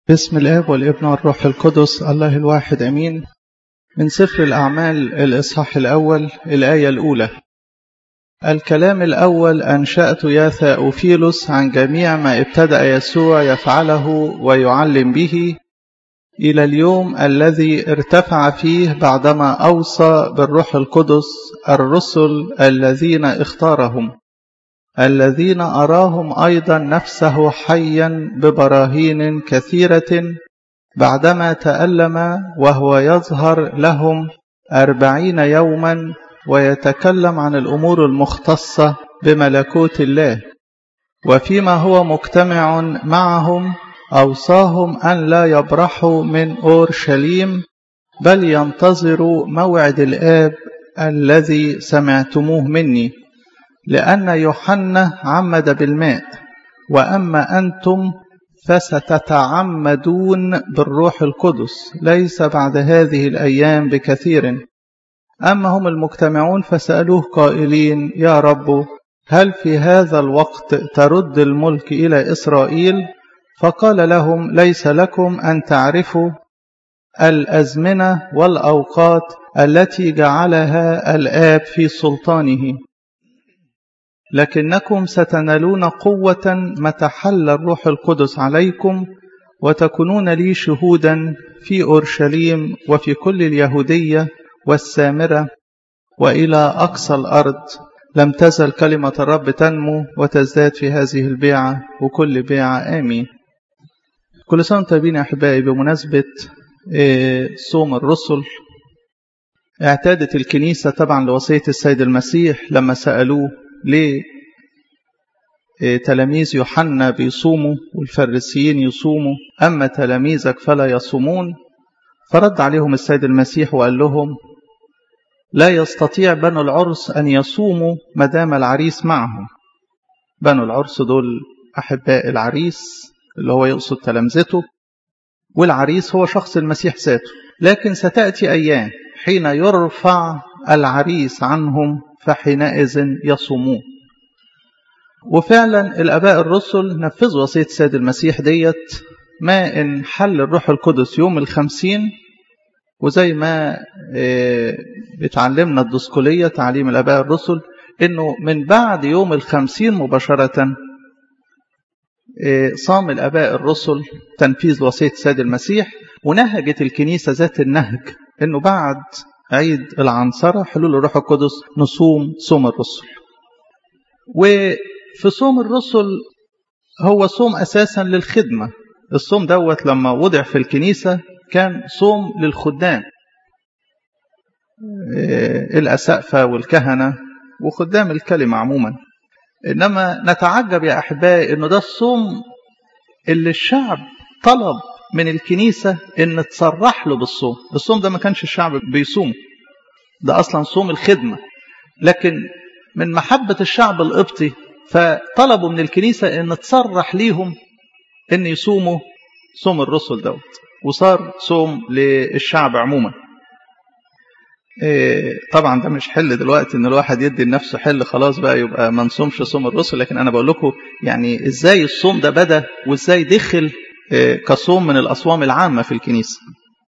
باسم الآب والابن والروح القدس الله الواحد أمين من سفر الأعمال الإصحاح الأول الآية الأولى الكلام الأول أنشأت يا ثاؤفيلوس عن جميع ما ابتدأ يسوع يفعله ويعلم به إلى اليوم الذي ارتفع فيه بعدما أوصى بالروح القدس الرسل الذين اختارهم الذين أراهم أيضا نفسه حيا ببراهين كثيرة بعدما تألم وهو يظهر لهم أربعين يوما ويتكلم عن الأمور المختصة بملكوت الله وفيما هو مجتمع معهم أوصاهم أن لا يبرحوا من أورشليم بل ينتظروا موعد الآب الذي سمعتموه مني لأن يوحنا عمد بالماء وأما أنتم فستتعمدون بالروح القدس ليس بعد هذه الأيام بكثير أما هم المجتمعون فسألوه قائلين يا رب هل في هذا الوقت ترد الملك إلى إسرائيل فقال لهم ليس لكم أن تعرفوا الأزمنة والأوقات التي جعلها الآب في سلطانه لكنكم ستنالون قوة متى حل الروح القدس عليكم وتكونون لي شهودا في أورشليم وفي كل اليهودية والسامرة وإلى أقصى الأرض لم تزل كلمة الرب تنمو وتزداد في هذه البيعة وكل بيعة آمين كل سنة طيبين يا أحبائي بمناسبة صوم الرسل اعتادت الكنيسة طبعا لوصية السيد المسيح لما سألوه ليه تلاميذ يوحنا بيصوموا والفريسيين يصوموا أما تلاميذك فلا يصومون فرد عليهم السيد المسيح وقال لهم لا يستطيع بنو العرس أن يصوموا ما دام العريس معهم بنو العرس دول أحباء العريس اللي هو يقصد تلامذته والعريس هو شخص المسيح ذاته لكن ستأتي أيام حين يرفع العريس عنهم فحينئذ يصومون وفعلا الاباء الرسل نفذوا وصيه السيد المسيح ديت ما ان حل الروح القدس يوم الخمسين وزي ما بتعلمنا الدسكوليه تعليم الاباء الرسل انه من بعد يوم الخمسين مباشره صام الاباء الرسل تنفيذ وصيه السيد المسيح ونهجت الكنيسه ذات النهج انه بعد عيد العنصرة حلول الروح القدس نصوم صوم الرسل وفي صوم الرسل هو صوم أساسا للخدمة الصوم دوت لما وضع في الكنيسة كان صوم للخدام الأسقفة والكهنة وخدام الكلمة عموما إنما نتعجب يا أحبائي إنه ده الصوم اللي الشعب طلب من الكنيسة إن تصرح له بالصوم الصوم ده ما كانش الشعب بيصوم ده أصلا صوم الخدمة لكن من محبة الشعب القبطي فطلبوا من الكنيسة إن تصرح ليهم إن يصوموا صوم الرسل دوت وصار صوم للشعب عموما طبعا ده مش حل دلوقتي ان الواحد يدي لنفسه حل خلاص بقى يبقى ما نصومش صوم الرسل لكن انا بقول لكم يعني ازاي الصوم ده بدا وازاي دخل كصوم من الأصوام العامة في الكنيسة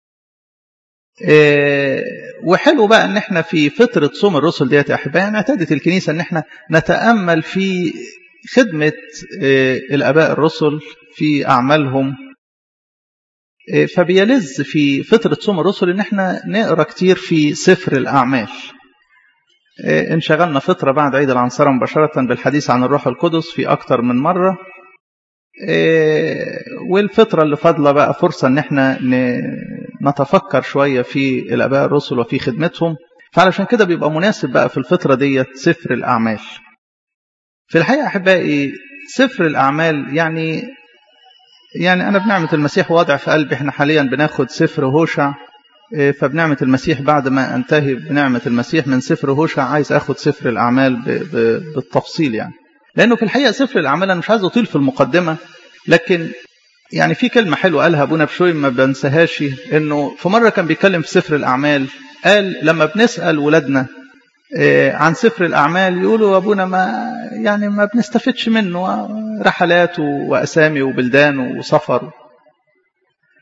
وحلو بقى ان احنا في فترة صوم الرسل ديت يا احبائي اعتادت الكنيسة ان احنا نتأمل في خدمة الاباء الرسل في اعمالهم فبيلز في فترة صوم الرسل ان احنا نقرا كتير في سفر الاعمال انشغلنا فترة بعد عيد العنصرة مباشرة بالحديث عن الروح القدس في اكتر من مرة والفترة اللي فاضلة بقى فرصة ان احنا نتفكر شوية في الاباء الرسل وفي خدمتهم فعلشان كده بيبقى مناسب بقى في الفترة ديت سفر الاعمال في الحقيقة احبائي سفر الاعمال يعني يعني انا بنعمة المسيح واضع في قلبي احنا حاليا بناخد سفر هوشع فبنعمة المسيح بعد ما انتهي بنعمة المسيح من سفر هوشع عايز اخد سفر الاعمال بالتفصيل يعني لأنه في الحقيقة سفر الأعمال أنا مش عايز أطيل في المقدمة لكن يعني في كلمة حلوة قالها أبونا بشوي ما بنساهاش إنه في مرة كان بيتكلم في سفر الأعمال قال لما بنسأل ولادنا عن سفر الأعمال يقولوا أبونا ما يعني ما بنستفدش منه رحلات وأسامي وبلدان وسفر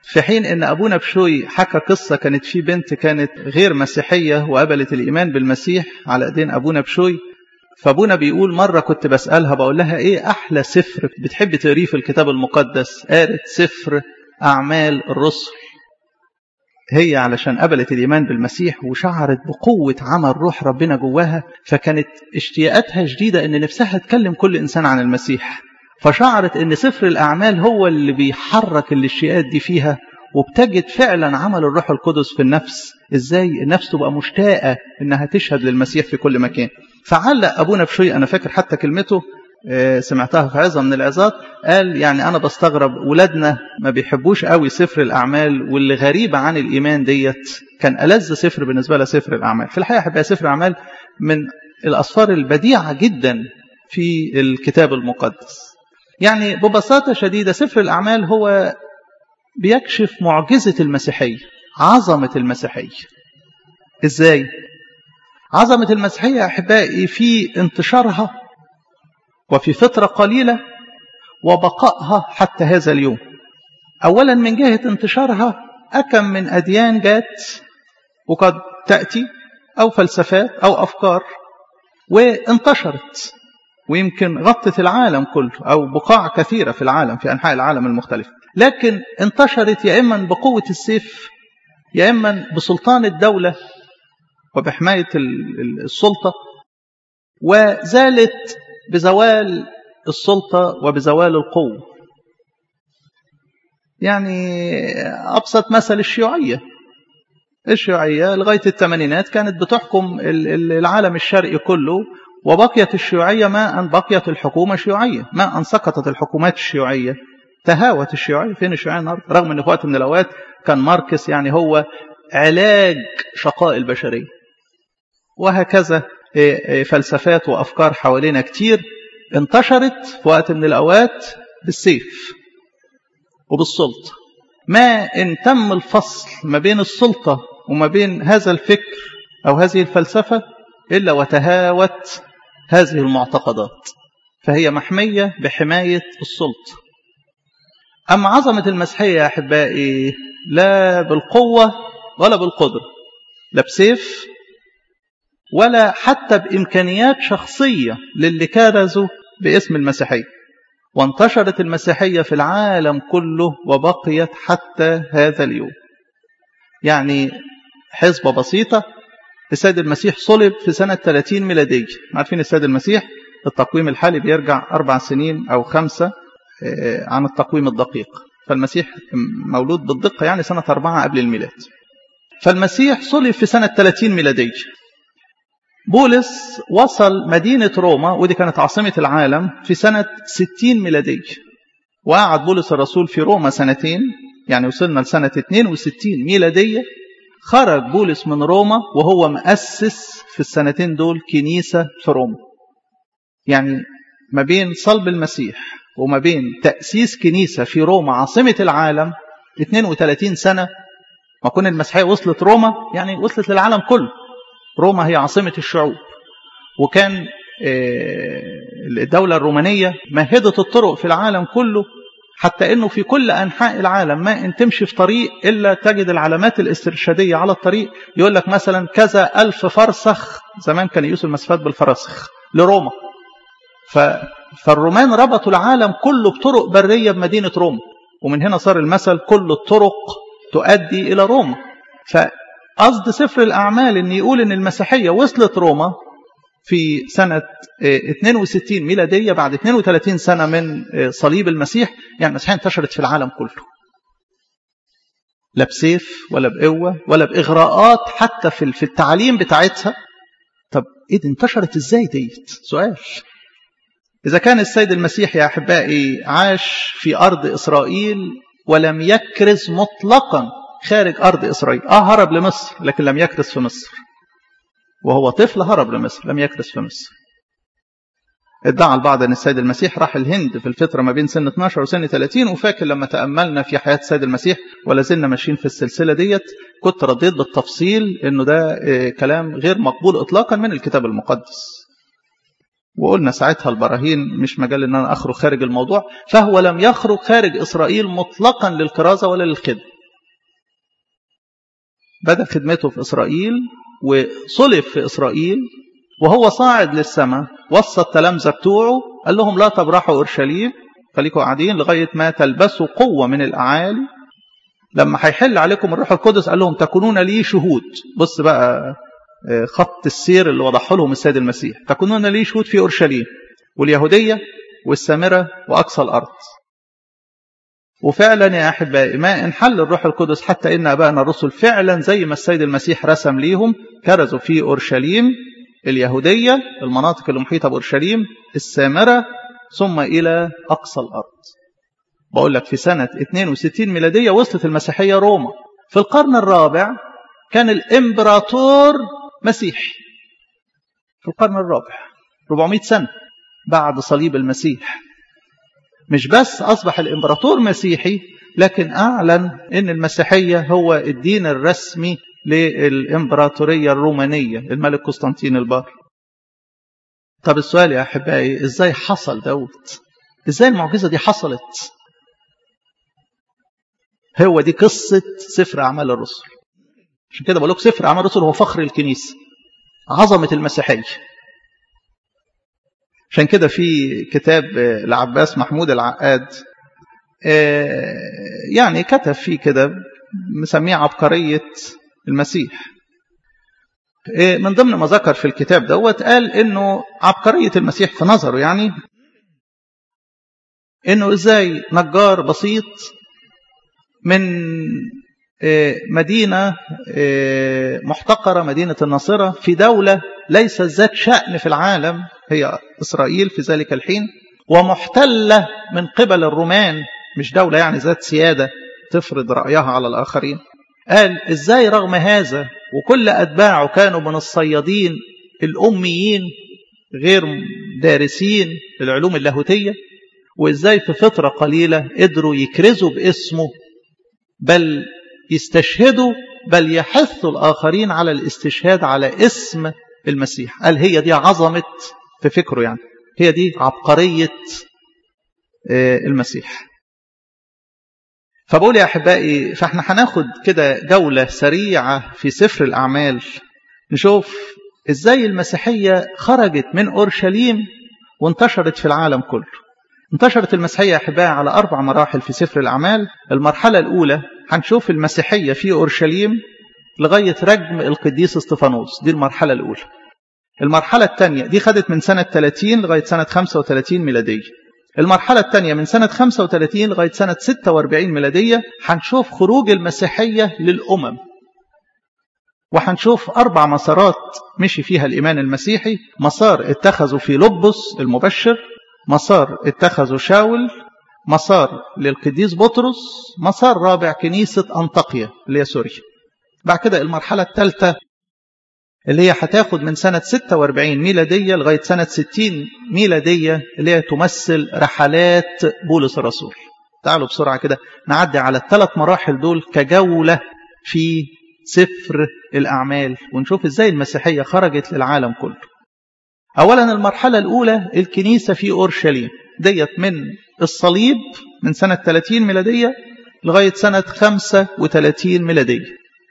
في حين ان ابونا بشوي حكى قصة كانت في بنت كانت غير مسيحية وقبلت الايمان بالمسيح على ايدين ابونا بشوي فابونا بيقول مرة كنت بسألها بقول لها ايه احلى سفر بتحب تقريه في الكتاب المقدس قالت سفر اعمال الرسل هي علشان قبلت الإيمان بالمسيح وشعرت بقوة عمل روح ربنا جواها فكانت اشتياقاتها شديدة إن نفسها تكلم كل إنسان عن المسيح فشعرت إن سفر الأعمال هو اللي بيحرك الاشتياقات دي فيها وبتجد فعلا عمل الروح القدس في النفس ازاي النفس تبقى مشتاقة انها تشهد للمسيح في كل مكان فعلق ابونا بشوي انا فاكر حتى كلمته سمعتها في عظة من العظات قال يعني أنا بستغرب ولادنا ما بيحبوش قوي سفر الأعمال واللي غريبة عن الإيمان ديت كان ألذ سفر بالنسبة لها سفر الأعمال في الحقيقة أحبها سفر الأعمال من الأسفار البديعة جدا في الكتاب المقدس يعني ببساطة شديدة سفر الأعمال هو بيكشف معجزة المسيحية عظمة المسيحية إزاي؟ عظمة المسيحية أحبائي في انتشارها وفي فترة قليلة وبقائها حتى هذا اليوم أولا من جهة انتشارها أكم من أديان جات وقد تأتي أو فلسفات أو أفكار وانتشرت ويمكن غطت العالم كله أو بقاع كثيرة في العالم في أنحاء العالم المختلفة لكن انتشرت يا إما بقوة السيف يا إما بسلطان الدولة وبحماية السلطة وزالت بزوال السلطة وبزوال القوة يعني أبسط مثل الشيوعية الشيوعية لغاية الثمانينات كانت بتحكم العالم الشرقي كله وبقيت الشيوعية ما أن بقيت الحكومة شيوعية ما أن سقطت الحكومات الشيوعية تهاوت الشيوعية فين الشيوعية النهاردة رغم أن في وقت من الأوقات كان ماركس يعني هو علاج شقاء البشرية وهكذا فلسفات وأفكار حوالينا كتير انتشرت في وقت من الأوقات بالسيف وبالسلطة ما إن تم الفصل ما بين السلطة وما بين هذا الفكر أو هذه الفلسفة إلا وتهاوت هذه المعتقدات فهي محمية بحماية السلطة أما عظمة المسيحية يا أحبائي لا بالقوة ولا بالقدرة لا بسيف ولا حتى بإمكانيات شخصية للي كرزوا باسم المسيحية وانتشرت المسيحية في العالم كله وبقيت حتى هذا اليوم يعني حسبة بسيطة السيد المسيح صلب في سنة 30 ميلادية عارفين السيد المسيح التقويم الحالي بيرجع أربع سنين أو خمسة عن التقويم الدقيق فالمسيح مولود بالدقة يعني سنة أربعة قبل الميلاد فالمسيح صلب في سنة 30 ميلادية بولس وصل مدينة روما ودي كانت عاصمة العالم في سنة 60 ميلادية وقعد بولس الرسول في روما سنتين يعني وصلنا لسنة 62 ميلادية خرج بولس من روما وهو مؤسس في السنتين دول كنيسة في روما يعني ما بين صلب المسيح وما بين تأسيس كنيسة في روما عاصمة العالم 32 سنة ما كون المسيحية وصلت روما يعني وصلت للعالم كله روما هي عاصمة الشعوب وكان الدولة الرومانية مهدت الطرق في العالم كله حتى انه في كل انحاء العالم ما ان تمشي في طريق الا تجد العلامات الاسترشاديه على الطريق يقول لك مثلا كذا الف فرسخ زمان كان يقيسوا المسافات بالفراسخ لروما ف فالرومان ربطوا العالم كله بطرق بريه بمدينه روما ومن هنا صار المثل كل الطرق تؤدي الى روما فقصد سفر الاعمال ان يقول ان المسيحيه وصلت روما في سنة 62 ميلادية بعد 32 سنة من صليب المسيح يعني المسيحية انتشرت في العالم كله لا بسيف ولا بقوة ولا بإغراءات حتى في التعليم بتاعتها طب إيه دي انتشرت إزاي ديت سؤال إذا كان السيد المسيح يا أحبائي عاش في أرض إسرائيل ولم يكرز مطلقا خارج أرض إسرائيل آه هرب لمصر لكن لم يكرز في مصر وهو طفل هرب لمصر لم يكرس في مصر ادعى البعض ان السيد المسيح راح الهند في الفتره ما بين سن 12 وسن 30 وفاكر لما تاملنا في حياه السيد المسيح ولا زلنا ماشيين في السلسله ديت كنت رديت بالتفصيل انه ده كلام غير مقبول اطلاقا من الكتاب المقدس وقلنا ساعتها البراهين مش مجال ان انا اخرج خارج الموضوع فهو لم يخرج خارج اسرائيل مطلقا للكرازه ولا للخدمه بدأ خدمته في إسرائيل وصلب في إسرائيل وهو صاعد للسماء وصى التلامذة بتوعه قال لهم لا تبرحوا أورشليم خليكم قاعدين لغاية ما تلبسوا قوة من الأعالي لما هيحل عليكم الروح القدس قال لهم تكونون لي شهود بص بقى خط السير اللي وضحه لهم السيد المسيح تكونون لي شهود في أورشليم واليهودية والسامرة وأقصى الأرض وفعلا يا أحبائي ما انحل الروح القدس حتى إن أبائنا الرسل فعلا زي ما السيد المسيح رسم ليهم كرزوا في أورشليم اليهودية المناطق المحيطة بأورشليم السامرة ثم إلى أقصى الأرض بقول لك في سنة 62 ميلادية وصلت المسيحية روما في القرن الرابع كان الإمبراطور مسيحي في القرن الرابع 400 سنة بعد صليب المسيح مش بس أصبح الإمبراطور مسيحي لكن أعلن أن المسيحية هو الدين الرسمي للإمبراطورية الرومانية الملك قسطنطين البار طب السؤال يا أحبائي إزاي حصل دوت إزاي المعجزة دي حصلت هو دي قصة سفر أعمال الرسل عشان كده بقول لك سفر أعمال الرسل هو فخر الكنيسة عظمة المسيحية عشان كده في كتاب العباس محمود العقاد يعني كتب فيه كده مسميه عبقرية المسيح من ضمن ما ذكر في الكتاب دوت قال انه عبقرية المسيح في نظره يعني انه ازاي نجار بسيط من مدينة محتقرة مدينة الناصرة في دولة ليست ذات شأن في العالم هي إسرائيل في ذلك الحين ومحتلة من قبل الرومان مش دولة يعني ذات سيادة تفرض رأيها على الآخرين قال إزاي رغم هذا وكل أتباعه كانوا من الصيادين الأميين غير دارسين للعلوم اللاهوتية وإزاي في فترة قليلة قدروا يكرزوا باسمه بل يستشهدوا بل يحثوا الآخرين على الاستشهاد على اسم المسيح قال هي دي عظمة في فكره يعني هي دي عبقرية المسيح فبقول يا أحبائي فاحنا هناخد كده جولة سريعة في سفر الأعمال نشوف ازاي المسيحية خرجت من أورشليم وانتشرت في العالم كله انتشرت المسيحية يا أحبائي على أربع مراحل في سفر الأعمال المرحلة الأولى هنشوف المسيحية في أورشليم لغاية رجم القديس استفانوس دي المرحلة الأولى المرحلة الثانية دي خدت من سنة 30 لغاية سنة 35 ميلادية المرحلة الثانية من سنة 35 لغاية سنة 46 ميلادية هنشوف خروج المسيحية للأمم وهنشوف أربع مسارات مشي فيها الإيمان المسيحي مسار اتخذوا في لبس المبشر مسار اتخذوا شاول مسار للقديس بطرس مسار رابع كنيسة أنطاقيا اللي هي سوريا بعد كده المرحلة الثالثة اللي هي هتاخد من سنة 46 ميلادية لغاية سنة 60 ميلادية اللي هي تمثل رحلات بولس الرسول تعالوا بسرعة كده نعدي على الثلاث مراحل دول كجولة في سفر الأعمال ونشوف ازاي المسيحية خرجت للعالم كله أولا المرحلة الأولى الكنيسة في أورشليم ديت من الصليب من سنة 30 ميلادية لغاية سنة 35 ميلادية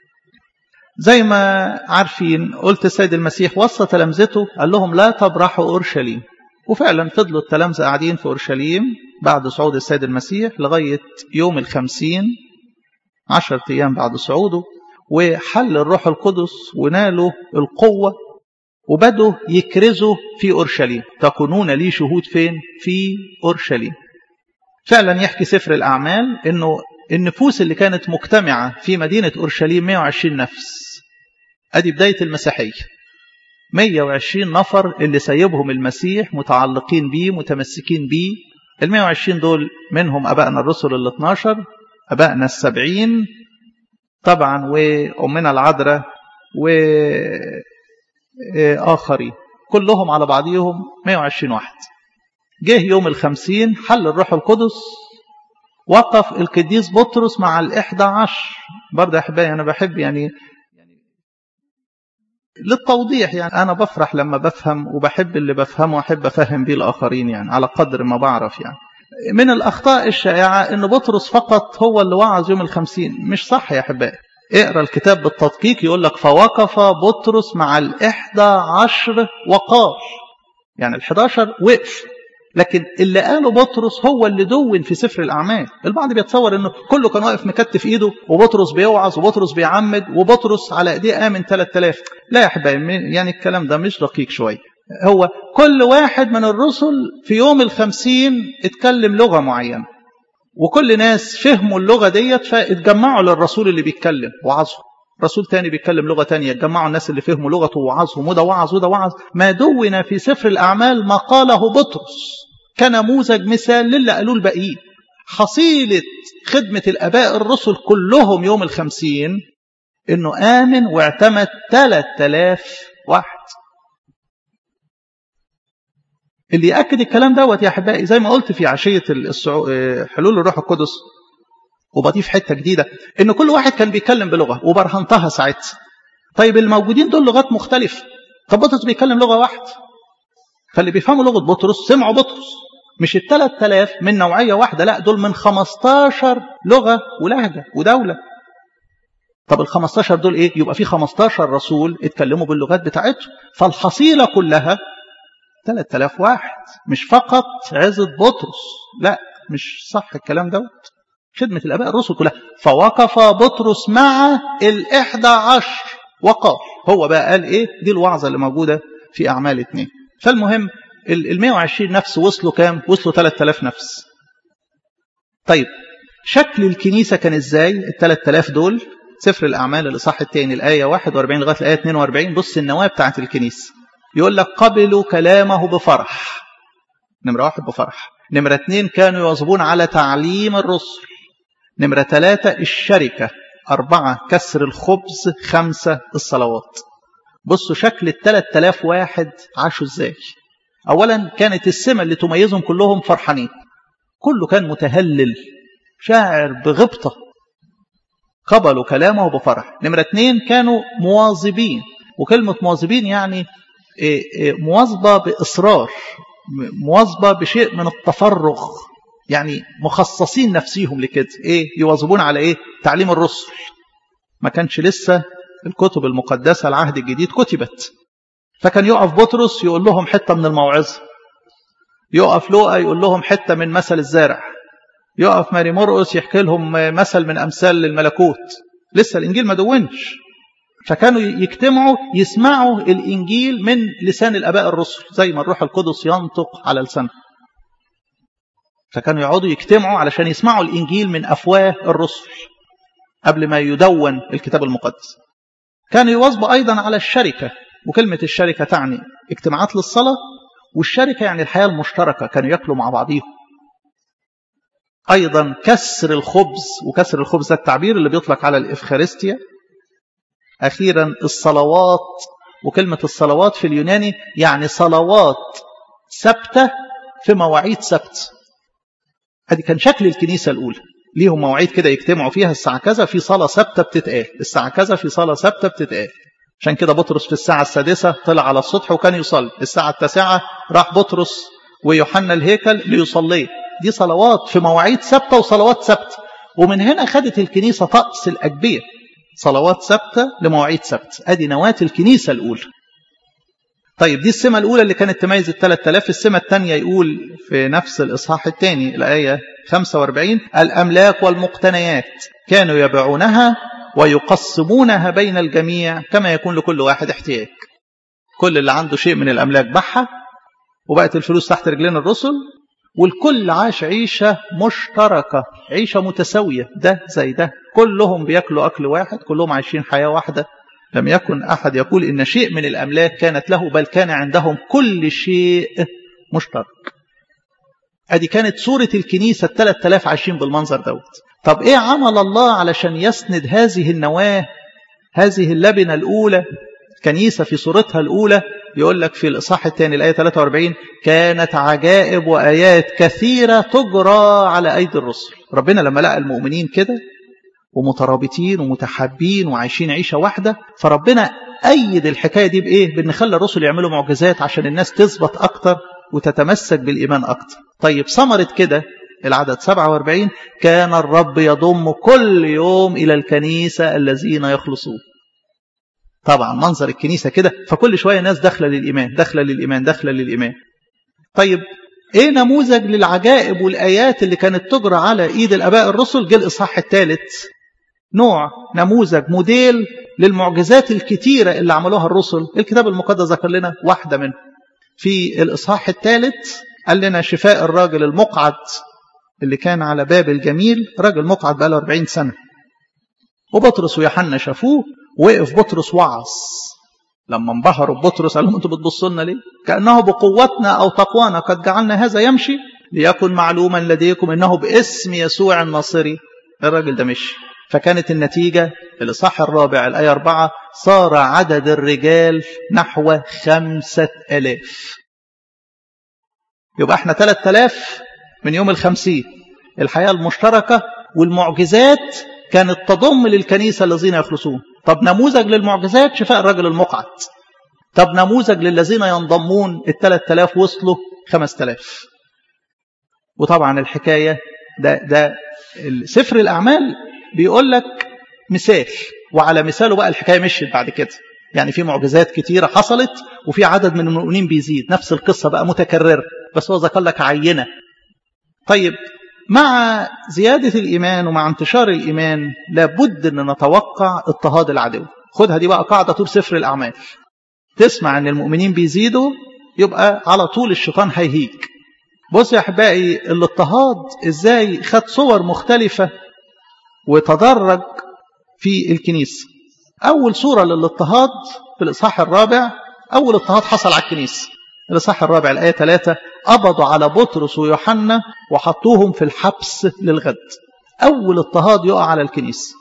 زي ما عارفين قلت السيد المسيح وصى تلامذته قال لهم لا تبرحوا أورشليم وفعلا فضلوا التلامذة قاعدين في أورشليم بعد صعود السيد المسيح لغاية يوم الخمسين عشرة أيام بعد صعوده وحل الروح القدس ونالوا القوة وبدوا يكرزوا في أورشليم تكونون لي شهود فين؟ في أورشليم فعلا يحكي سفر الأعمال أنه النفوس اللي كانت مجتمعة في مدينة أورشليم 120 نفس أدي بداية المسيحية 120 نفر اللي سيبهم المسيح متعلقين بيه متمسكين بيه ال 120 دول منهم أبائنا الرسل ال 12 أبائنا السبعين طبعا وأمنا العذراء وآخرين كلهم على بعضهم 120 واحد جه يوم الخمسين حل الروح القدس وقف القديس بطرس مع الإحدى عشر برضه يا أحبائي أنا بحب يعني للتوضيح يعني أنا بفرح لما بفهم وبحب اللي بفهمه وأحب أفهم بيه الآخرين يعني على قدر ما بعرف يعني من الأخطاء الشائعة أن بطرس فقط هو اللي وعظ يوم الخمسين مش صح يا أحبائي اقرا الكتاب بالتدقيق يقول لك فوقف بطرس مع الإحدى عشر وقال يعني الحداشر وقف لكن اللي قاله بطرس هو اللي دون في سفر الأعمال البعض بيتصور انه كله كان واقف مكتف ايده وبطرس بيوعظ وبطرس بيعمد وبطرس على ايديه آمن 3000 لا يا حبايبي يعني الكلام ده مش دقيق شوية هو كل واحد من الرسل في يوم الخمسين اتكلم لغة معينة وكل ناس فهموا اللغة ديت فاتجمعوا للرسول اللي بيتكلم وعظهم رسول تاني بيتكلم لغة تانية اتجمعوا الناس اللي فهموا لغته ووعظهم وده وعظ وده وعظ ما دون في سفر الأعمال ما قاله بطرس كنموذج مثال للي قالوه الباقيين حصيلة خدمة الأباء الرسل كلهم يوم الخمسين إنه آمن واعتمد 3000 واحد اللي يأكد الكلام دوت يا أحبائي زي ما قلت في عشية السعو... حلول الروح القدس وبضيف حتة جديدة إن كل واحد كان بيتكلم بلغة وبرهنتها ساعتها طيب الموجودين دول لغات مختلفة طب بطرس بيتكلم لغة واحدة فاللي بيفهموا لغة بطرس سمعوا بطرس مش الثلاث تلاف من نوعية واحدة لا دول من 15 لغة ولهجة ودولة طب ال 15 دول ايه يبقى في 15 رسول اتكلموا باللغات بتاعتهم فالحصيلة كلها 3000 واحد مش فقط عزة بطرس لا مش صح الكلام دوت خدمة الآباء الرسل كلها فوقف بطرس مع الإحدى عشر وقال هو بقى قال إيه دي الوعظة اللي موجودة في أعمال اتنين فالمهم ال 120 نفس وصلوا كام وصلوا 3000 نفس طيب شكل الكنيسة كان ازاي ال 3000 دول سفر الأعمال الإصحاح الثاني الآية 41 لغاية الآية 42 بص النواة بتاعت الكنيسة يقول لك قبلوا كلامه بفرح نمرة واحد بفرح نمرة اثنين كانوا يواظبون على تعليم الرسل نمرة ثلاثة الشركة أربعة كسر الخبز خمسة الصلوات بصوا شكل الثلاث تلاف واحد عاشوا ازاي أولا كانت السمة اللي تميزهم كلهم فرحانين كله كان متهلل شاعر بغبطة قبلوا كلامه بفرح نمرة اثنين كانوا مواظبين وكلمة مواظبين يعني مواظبة بإصرار مواظبة بشيء من التفرغ يعني مخصصين نفسيهم لكده ايه يواظبون على ايه تعليم الرسل ما كانش لسه الكتب المقدسة العهد الجديد كتبت فكان يقف بطرس يقول لهم حتة من الموعظة يقف لوقا يقول لهم حتة من مثل الزارع يقف ماري مرقس يحكي لهم مثل من أمثال الملكوت لسه الإنجيل ما دونش فكانوا يجتمعوا يسمعوا الإنجيل من لسان الأباء الرسل زي ما الروح القدس ينطق على لسانه فكانوا يقعدوا يجتمعوا علشان يسمعوا الإنجيل من أفواه الرسل قبل ما يدون الكتاب المقدس كانوا يواظبوا أيضا على الشركة وكلمة الشركة تعني اجتماعات للصلاة والشركة يعني الحياة المشتركة كانوا يأكلوا مع بعضيهم أيضا كسر الخبز وكسر الخبز ده التعبير اللي بيطلق على الإفخارستيا أخيرا الصلوات وكلمة الصلوات في اليوناني يعني صلوات ثابتة في مواعيد سبت ادي كان شكل الكنيسة الأولى ليهم مواعيد كده يجتمعوا فيها الساعة كذا في صلاة ثابتة بتتقال الساعة كذا في صلاة ثابتة بتتقال عشان كده بطرس في الساعة السادسة طلع على السطح وكان يصلي الساعة التاسعة راح بطرس ويوحنا الهيكل ليصلي دي صلوات في مواعيد ثابتة وصلوات ثابتة ومن هنا خدت الكنيسة طقس الأجبية صلوات ثابتة لمواعيد ثابتة ادي نواة الكنيسة الأولى طيب دي السمة الأولى اللي كانت تميز الثلاث آلاف السمة الثانية يقول في نفس الإصحاح الثاني الآية 45 الأملاك والمقتنيات كانوا يبيعونها ويقسمونها بين الجميع كما يكون لكل واحد احتياج كل اللي عنده شيء من الأملاك باعها وبقت الفلوس تحت رجلين الرسل والكل عاش عيشة مشتركة عيشة متساوية ده زي ده كلهم بياكلوا أكل واحد كلهم عايشين حياة واحدة لم يكن أحد يقول إن شيء من الأملاك كانت له بل كان عندهم كل شيء مشترك أدي كانت صورة الكنيسة الثلاث تلاف عايشين بالمنظر دوت طب إيه عمل الله علشان يسند هذه النواة هذه اللبنة الأولى كنيسة في صورتها الأولى يقول لك في الإصحاح الثاني الآية 43 كانت عجائب وآيات كثيرة تجرى على أيدي الرسل ربنا لما لقى المؤمنين كده ومترابطين ومتحابين وعايشين عيشة واحدة فربنا أيد الحكاية دي بإيه؟ بأن خلى الرسل يعملوا معجزات عشان الناس تثبت أكتر وتتمسك بالإيمان أكتر طيب ثمرة كده العدد 47 كان الرب يضم كل يوم إلى الكنيسة الذين يخلصون طبعا منظر الكنيسة كده فكل شوية ناس داخلة للإيمان داخلة للإيمان داخلة للإيمان طيب ايه نموذج للعجائب والآيات اللي كانت تجرى على ايد الآباء الرسل جه الإصحاح الثالث نوع نموذج موديل للمعجزات الكتيرة اللي عملوها الرسل الكتاب المقدس ذكر لنا واحدة منهم في الإصحاح الثالث قال لنا شفاء الراجل المقعد اللي كان على باب الجميل راجل مقعد بقاله 40 سنة وبطرس ويوحنا شافوه وقف بطرس وعظ لما انبهروا ببطرس قال لهم انتوا بتبصوا لنا ليه؟ كانه بقوتنا او تقوانا قد جعلنا هذا يمشي ليكن معلوما لديكم انه باسم يسوع الناصري الراجل ده مشي فكانت النتيجه الاصحاح الرابع الايه أربعة صار عدد الرجال نحو خمسة ألاف يبقى احنا ثلاثة آلاف من يوم الخمسين الحياة المشتركة والمعجزات كانت تضم للكنيسة الذين يخلصون طب نموذج للمعجزات شفاء الرجل المقعد طب نموذج للذين ينضمون الثلاث آلاف وصلوا خمس آلاف وطبعا الحكاية ده, ده سفر الأعمال بيقول لك مثال وعلى مثاله بقى الحكاية مشيت بعد كده يعني في معجزات كتيرة حصلت وفي عدد من المؤمنين بيزيد نفس القصة بقى متكررة بس هو ذكر لك عينة طيب مع زيادة الإيمان ومع انتشار الإيمان لابد أن نتوقع اضطهاد العدو خدها دي بقى قاعدة طول سفر الأعمال تسمع أن المؤمنين بيزيدوا يبقى على طول الشيطان هيهيج بص يا أحبائي الاضطهاد إزاي خد صور مختلفة وتدرج في الكنيسة أول صورة للاضطهاد في الإصحاح الرابع أول اضطهاد حصل على الكنيسة الإصحاح الرابع الآية 3 قبضوا على بطرس ويوحنا وحطوهم في الحبس للغد أول اضطهاد يقع على الكنيسة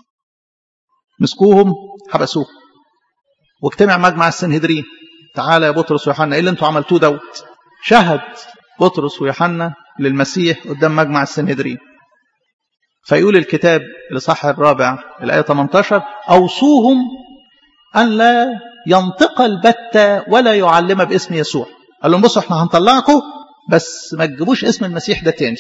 مسكوهم حبسوه واجتمع مجمع السنهدرين تعالى يا بطرس ويوحنا ايه اللي انتوا عملتوه دوت شهد بطرس ويوحنا للمسيح قدام مجمع السنهدرين فيقول الكتاب الإصحاح الرابع الآية 18 أوصوهم أن لا ينطق البتة ولا يعلم باسم يسوع قال لهم بصوا احنا هنطلعكم بس ما تجيبوش اسم المسيح ده تاني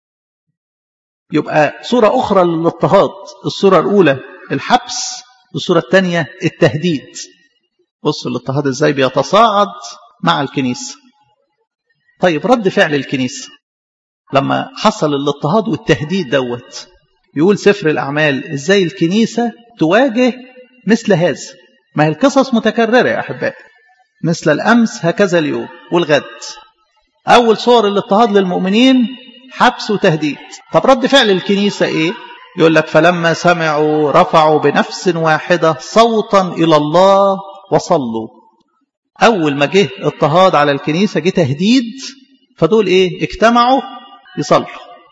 يبقى صورة أخرى للاضطهاد الصورة الأولى الحبس الصورة الثانية التهديد بصوا الاضطهاد ازاي بيتصاعد مع الكنيسة طيب رد فعل الكنيسة لما حصل الاضطهاد والتهديد دوت يقول سفر الأعمال ازاي الكنيسة تواجه مثل هذا ما هي القصص متكررة يا أحبائي مثل الأمس هكذا اليوم والغد أول صور الاضطهاد للمؤمنين حبس وتهديد طب رد فعل الكنيسة إيه يقول لك فلما سمعوا رفعوا بنفس واحدة صوتا إلى الله وصلوا أول ما جه اضطهاد على الكنيسة جه تهديد فدول إيه اجتمعوا يصلوا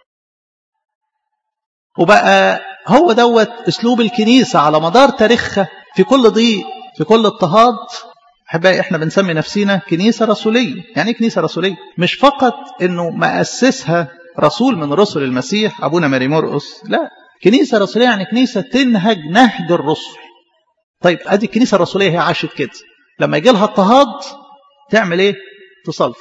وبقى هو دوت أسلوب الكنيسة على مدار تاريخها في كل ضيق في كل اضطهاد احبائي احنا بنسمي نفسينا كنيسه رسوليه يعني ايه كنيسه رسوليه مش فقط انه مؤسسها رسول من رسل المسيح ابونا ماري مرقس لا كنيسه رسوليه يعني كنيسه تنهج نهج الرسل طيب ادي الكنيسه الرسوليه هي عاشت كده لما يجي لها اضطهاد تعمل ايه تصلي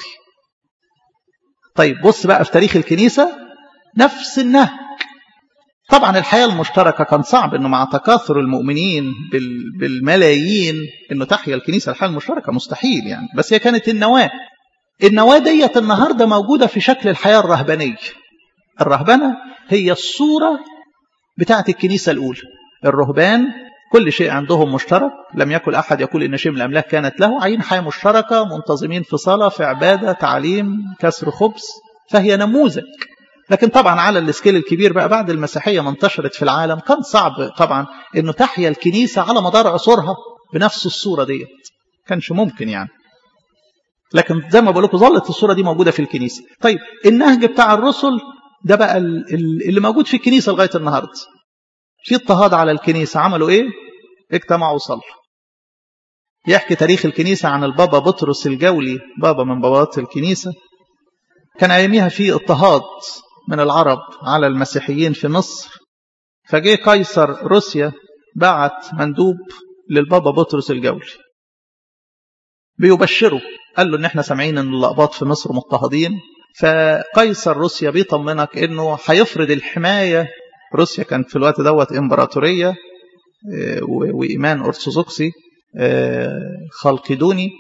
طيب بص بقى في تاريخ الكنيسه نفس النهج طبعا الحياة المشتركة كان صعب انه مع تكاثر المؤمنين بالملايين انه تحيا الكنيسة الحياة المشتركة مستحيل يعني بس هي كانت النواة النواة ديت النهاردة موجودة في شكل الحياة الرهبانية الرهبنة هي الصورة بتاعت الكنيسة الأولى الرهبان كل شيء عندهم مشترك لم يكن أحد يقول إن شيء من الأملاك كانت له عين حياة مشتركة منتظمين في صلاة في عبادة تعليم كسر خبز فهي نموذج لكن طبعا على السكيل الكبير بقى بعد المسيحية ما انتشرت في العالم كان صعب طبعا انه تحيا الكنيسة على مدار عصورها بنفس الصورة ديت كانش ممكن يعني لكن زي ما بقول لكم ظلت الصورة دي موجودة في الكنيسة طيب النهج بتاع الرسل ده بقى اللي موجود في الكنيسة لغاية النهاردة في اضطهاد على الكنيسة عملوا ايه اجتمعوا وصلوا يحكي تاريخ الكنيسة عن البابا بطرس الجولي بابا من بابات الكنيسة كان أياميها في اضطهاد من العرب على المسيحيين في مصر فجه قيصر روسيا بعت مندوب للبابا بطرس الجولي بيبشره قال له ان احنا سامعين ان الاقباط في مصر مضطهدين فقيصر روسيا بيطمنك انه هيفرض الحمايه روسيا كانت في الوقت دوت امبراطوريه وايمان ارثوذكسي خلقدوني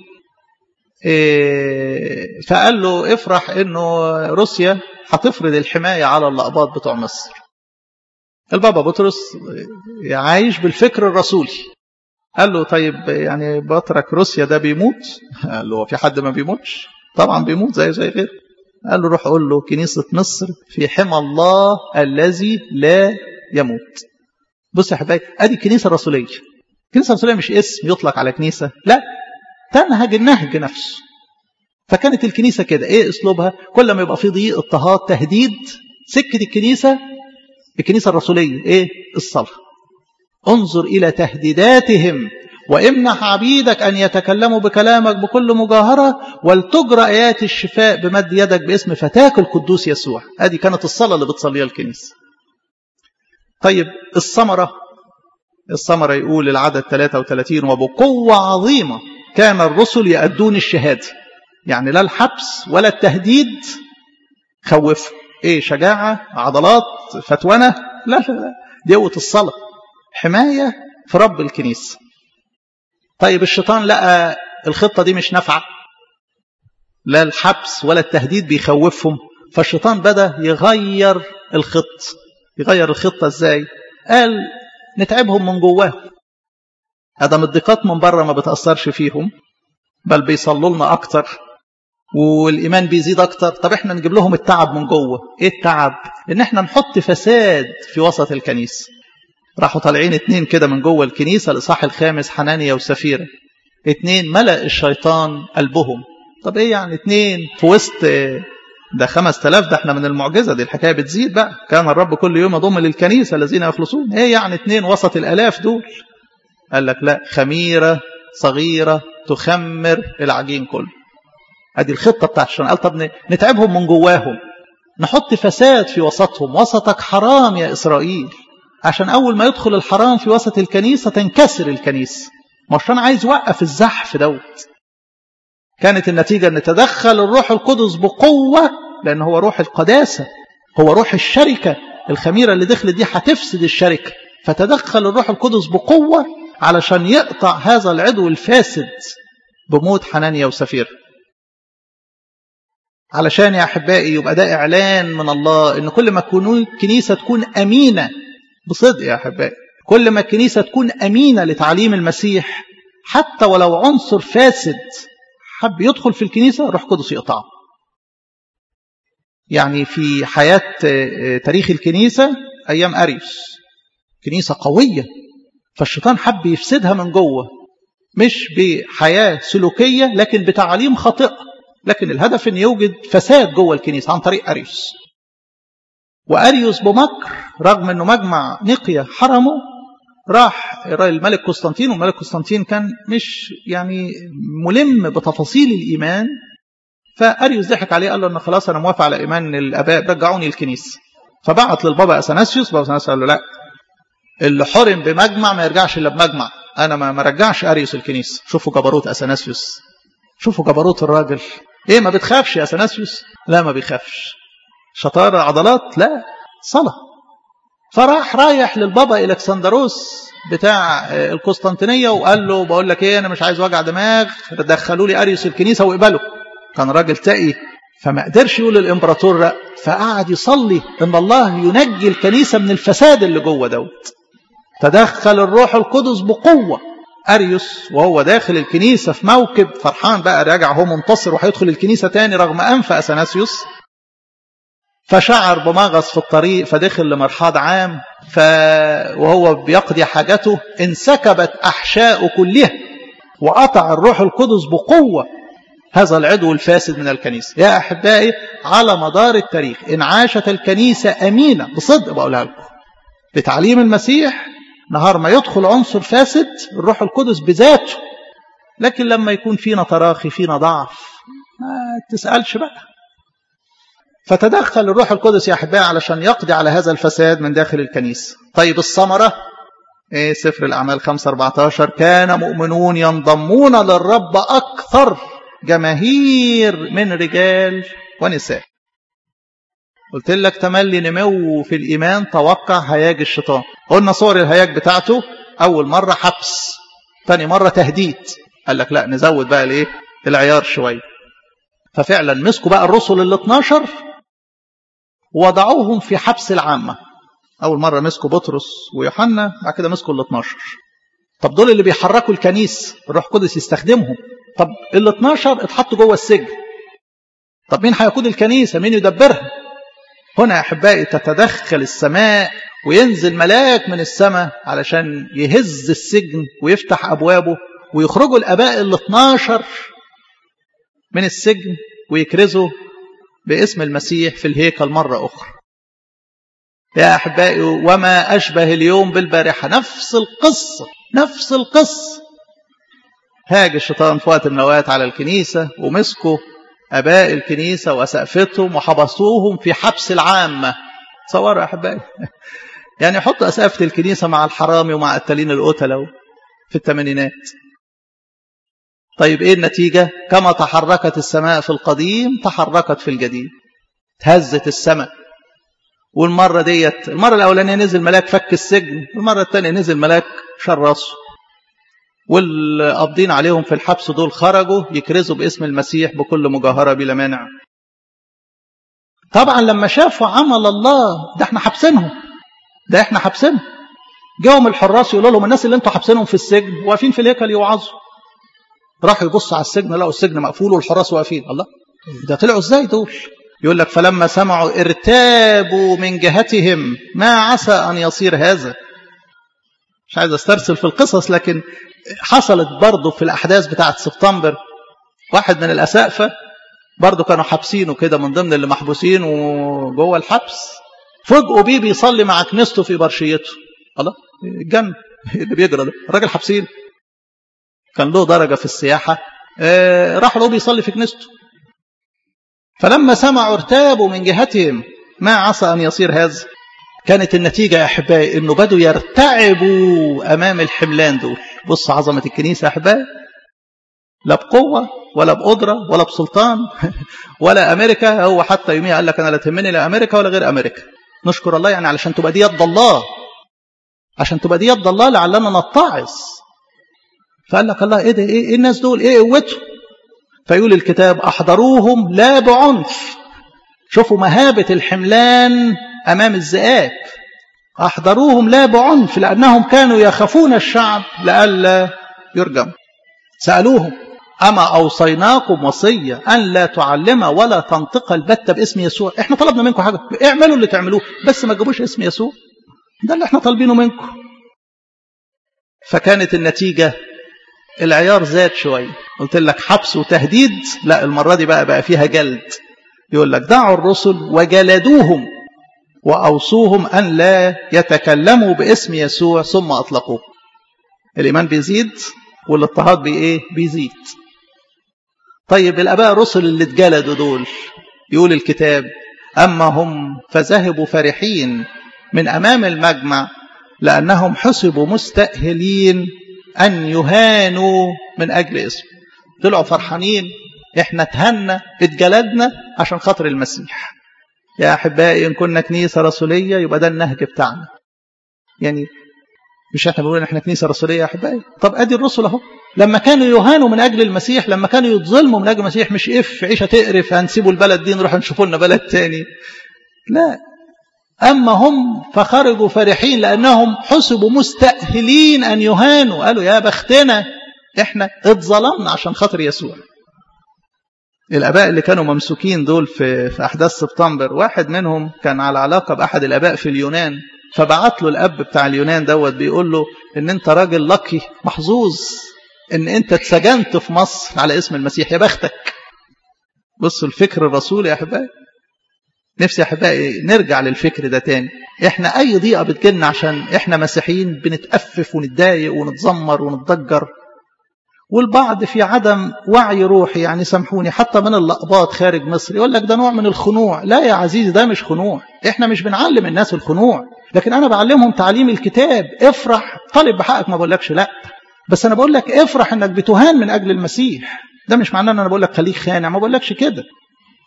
فقال له افرح انه روسيا هتفرض الحمايه على الاقباط بتوع مصر البابا بطرس عايش بالفكر الرسولي قال له طيب يعني بطرك روسيا ده بيموت قال له في حد ما بيموتش طبعا بيموت زي زي غيره قال له روح قول له كنيسة مصر في حمى الله الذي لا يموت بص يا حبايبي ادي الكنيسة الرسولية الكنيسة الرسولية مش اسم يطلق على كنيسة لا تنهج النهج نفسه فكانت الكنيسة كده ايه اسلوبها كل ما يبقى في ضيق اضطهاد تهديد سكة الكنيسة الكنيسة الرسولية ايه الصلاة انظر الى تهديداتهم وامنح عبيدك أن يتكلموا بكلامك بكل مجاهرة ولتجرى آيات الشفاء بمد يدك باسم فتاك القدوس يسوع هذه كانت الصلاة اللي بتصليها الكنيسة طيب الثمرة الثمرة يقول العدد 33 وبقوة عظيمة كان الرسل يأدون الشهادة يعني لا الحبس ولا التهديد خوفوا ايه شجاعة عضلات فتونة لا لا لا دي قوة الصلاة حماية في رب الكنيسة طيب الشيطان لقى الخطة دي مش نافعة لا الحبس ولا التهديد بيخوفهم فالشيطان بدأ يغير الخط يغير الخطة ازاي قال نتعبهم من جواهم ادم الضيقات من بره ما بتأثرش فيهم بل بيصلوا لنا اكتر والايمان بيزيد اكتر طب احنا نجيب لهم التعب من جوه ايه التعب ان احنا نحط فساد في وسط الكنيسه راحوا طالعين اتنين كده من جوه الكنيسة الإصحاح الخامس حنانيا وسفيرة اتنين ملأ الشيطان قلبهم طب ايه يعني اتنين في وسط ده خمس تلاف ده احنا من المعجزة دي الحكاية بتزيد بقى كان الرب كل يوم يضم للكنيسة الذين يخلصون ايه يعني اتنين وسط الألاف دول قال لك لا خميرة صغيرة تخمر العجين كله ادي الخطة بتاعت الشيطان قال طب نتعبهم من جواهم نحط فساد في وسطهم وسطك حرام يا إسرائيل عشان أول ما يدخل الحرام في وسط الكنيسة تنكسر الكنيسة مش أنا عايز وقف الزحف دوت كانت النتيجة أن تدخل الروح القدس بقوة لأن هو روح القداسة هو روح الشركة الخميرة اللي دخلت دي هتفسد الشركة فتدخل الروح القدس بقوة علشان يقطع هذا العدو الفاسد بموت حنانيا وسفير علشان يا أحبائي يبقى ده إعلان من الله أن كل ما تكون الكنيسة تكون أمينة بصدق يا أحبائي كل ما الكنيسة تكون أمينة لتعليم المسيح حتى ولو عنصر فاسد حب يدخل في الكنيسة روح قدس يقطعه يعني في حياة تاريخ الكنيسة أيام أريوس كنيسة قوية فالشيطان حب يفسدها من جوه مش بحياة سلوكية لكن بتعاليم خاطئة لكن الهدف أن يوجد فساد جوه الكنيسة عن طريق أريوس وأريوس بمكر رغم أنه مجمع نقية حرمه راح الملك قسطنطين والملك قسطنطين كان مش يعني ملم بتفاصيل الإيمان فأريوس ضحك عليه قال له أن خلاص أنا موافق على إيمان الآباء رجعوني الكنيسة فبعت للبابا أثناسيوس بابا أثناسيوس قال له لا اللي حرم بمجمع ما يرجعش إلا بمجمع أنا ما مرجعش أريوس الكنيسة شوفوا جبروت أثناسيوس شوفوا جبروت الراجل إيه ما بتخافش يا أثناسيوس لا ما بيخافش شطارة عضلات لا صلاة فراح رايح للبابا الكسندروس بتاع القسطنطينية وقال له بقول لك ايه انا مش عايز وجع دماغ دخلوا لي اريوس الكنيسة واقبله كان راجل تقي فما قدرش يقول للامبراطور لا فقعد يصلي ان الله ينجي الكنيسة من الفساد اللي جوه دوت تدخل الروح القدس بقوة أريوس وهو داخل الكنيسة في موكب فرحان بقى راجع هو منتصر وهيدخل الكنيسة تاني رغم أنف أثناسيوس فشعر بمغص في الطريق فدخل لمرحاض عام ف... وهو بيقضي حاجته انسكبت أحشاء كلها وقطع الروح القدس بقوة هذا العدو الفاسد من الكنيسة يا أحبائي على مدار التاريخ إن عاشت الكنيسة أمينة بصدق بقولها لكم لتعليم المسيح نهار ما يدخل عنصر فاسد الروح القدس بذاته لكن لما يكون فينا تراخي فينا ضعف ما تسألش بقى فتدخل الروح القدس يا أحبائي علشان يقضي على هذا الفساد من داخل الكنيسة طيب الثمرة إيه سفر الأعمال 5 14 كان مؤمنون ينضمون للرب أكثر جماهير من رجال ونساء قلت لك تملي نمو في الإيمان توقع هياج الشيطان قلنا صور الهياج بتاعته أول مرة حبس ثاني مرة تهديد قال لك لا نزود بقى الايه العيار شوية ففعلا مسكوا بقى الرسل ال 12 وضعوهم في حبس العامة أول مرة مسكوا بطرس ويوحنا بعد كده مسكوا ال 12 طب دول اللي بيحركوا الكنيس الروح القدس يستخدمهم طب ال 12 اتحطوا جوه السجن طب مين هيقود الكنيسة مين يدبرها هنا يا أحبائي تتدخل السماء وينزل ملاك من السماء علشان يهز السجن ويفتح أبوابه ويخرجوا الأباء ال 12 من السجن ويكرزوا باسم المسيح في الهيكل مرة أخرى يا أحبائي وما أشبه اليوم بالبارحة نفس القصة نفس القصة هاج الشيطان في وقت من الأوقات على الكنيسة ومسكوا أباء الكنيسة وسقفتهم وحبسوهم في حبس العامة تصوروا يا أحبائي يعني حطوا أسقفة الكنيسة مع الحرامي ومع قتالين القتلة في الثمانينات طيب إيه النتيجة كما تحركت السماء في القديم تحركت في الجديد تهزت السماء والمرة ديت المرة الأولانية نزل ملاك فك السجن المرة الثانية نزل ملاك شرسه والقابضين عليهم في الحبس دول خرجوا يكرزوا باسم المسيح بكل مجاهرة بلا مانع طبعا لما شافوا عمل الله ده احنا حابسينهم ده احنا حابسينهم جاهم الحراس يقولوا لهم الناس اللي انتوا حابسينهم في السجن واقفين في الهيكل يوعظوا راحوا يبصوا على السجن لقوا السجن مقفول والحراس واقفين الله ده طلعوا ازاي دول يقول لك فلما سمعوا ارتابوا من جهتهم ما عسى ان يصير هذا مش عايز استرسل في القصص لكن حصلت برضه في الأحداث بتاعة سبتمبر واحد من الأسقفة برضه كانوا حابسينه كده من ضمن اللي محبوسين وجوه الحبس فوجئوا بيه بيصلي مع كنيسته في برشيته الله الجنة اللي بيجرى ده الراجل حابسين كان له درجة في السياحة آه راح له بيصلي في كنيسته فلما سمعوا ارتابوا من جهتهم ما عسى أن يصير هذا كانت النتيجة يا أحبائي أنه بدوا يرتعبوا أمام الحملان دول بص عظمة الكنيسة يا أحبائي لا بقوة ولا بقدرة ولا بسلطان ولا أمريكا هو حتى يوميها قال لك أنا لا تهمني لا أمريكا ولا غير أمريكا نشكر الله يعني علشان تبقى دي يد الله عشان تبقى دي يد الله لعلنا نتعظ فقال لك الله ايه ده ايه الناس دول ايه قوتهم فيقول الكتاب احضروهم لا بعنف شوفوا مهابة الحملان امام الذئاب احضروهم لا بعنف لانهم كانوا يخافون الشعب لئلا يرجم سالوهم اما اوصيناكم وصيه ان لا تعلم ولا تنطق البتة باسم يسوع احنا طلبنا منكم حاجه اعملوا اللي تعملوه بس ما تجيبوش اسم يسوع ده اللي احنا طالبينه منكم فكانت النتيجه العيار زاد شويه قلت لك حبس وتهديد لا المره دي بقى بقى فيها جلد يقول لك دعوا الرسل وجلدوهم واوصوهم ان لا يتكلموا باسم يسوع ثم اطلقوه الايمان بيزيد والاضطهاد بي ايه بيزيد طيب الاباء الرسل اللي اتجلدوا دول يقول الكتاب اما هم فذهبوا فرحين من امام المجمع لانهم حسبوا مستاهلين أن يهانوا من أجل اسمه طلعوا فرحانين احنا اتهنا اتجلدنا عشان خاطر المسيح يا أحبائي إن كنا كنيسة رسولية يبقى ده النهج بتاعنا يعني مش احنا بنقول ان احنا كنيسة رسولية يا أحبائي طب أدي الرسل أهو لما كانوا يهانوا من أجل المسيح لما كانوا يتظلموا من أجل المسيح مش إف عيشة تقرف هنسيبوا البلد دي نروح نشوفوا لنا بلد تاني لا أما هم فخرجوا فرحين لأنهم حسبوا مستأهلين أن يهانوا قالوا يا بختنا إحنا اتظلمنا عشان خاطر يسوع الآباء اللي كانوا ممسوكين دول في, في أحداث سبتمبر واحد منهم كان على علاقة بأحد الآباء في اليونان فبعت له الأب بتاع اليونان دوت بيقول له إن أنت راجل لقي محظوظ إن أنت اتسجنت في مصر على اسم المسيح يا بختك بصوا الفكر الرسولي يا أحبائي نفسي يا احبائي نرجع للفكر ده تاني احنا اي ضيقه بتجيلنا عشان احنا مسيحيين بنتأفف ونتضايق ونتذمر ونتضجر والبعض في عدم وعي روحي يعني سامحوني حتى من اللقبات خارج مصر يقول لك ده نوع من الخنوع لا يا عزيزي ده مش خنوع احنا مش بنعلم الناس الخنوع لكن انا بعلمهم تعليم الكتاب افرح طالب بحقك ما بقولكش لا بس انا بقول لك افرح انك بتهان من اجل المسيح ده مش معناه ان انا بقول لك خليك خانع ما بقولكش كده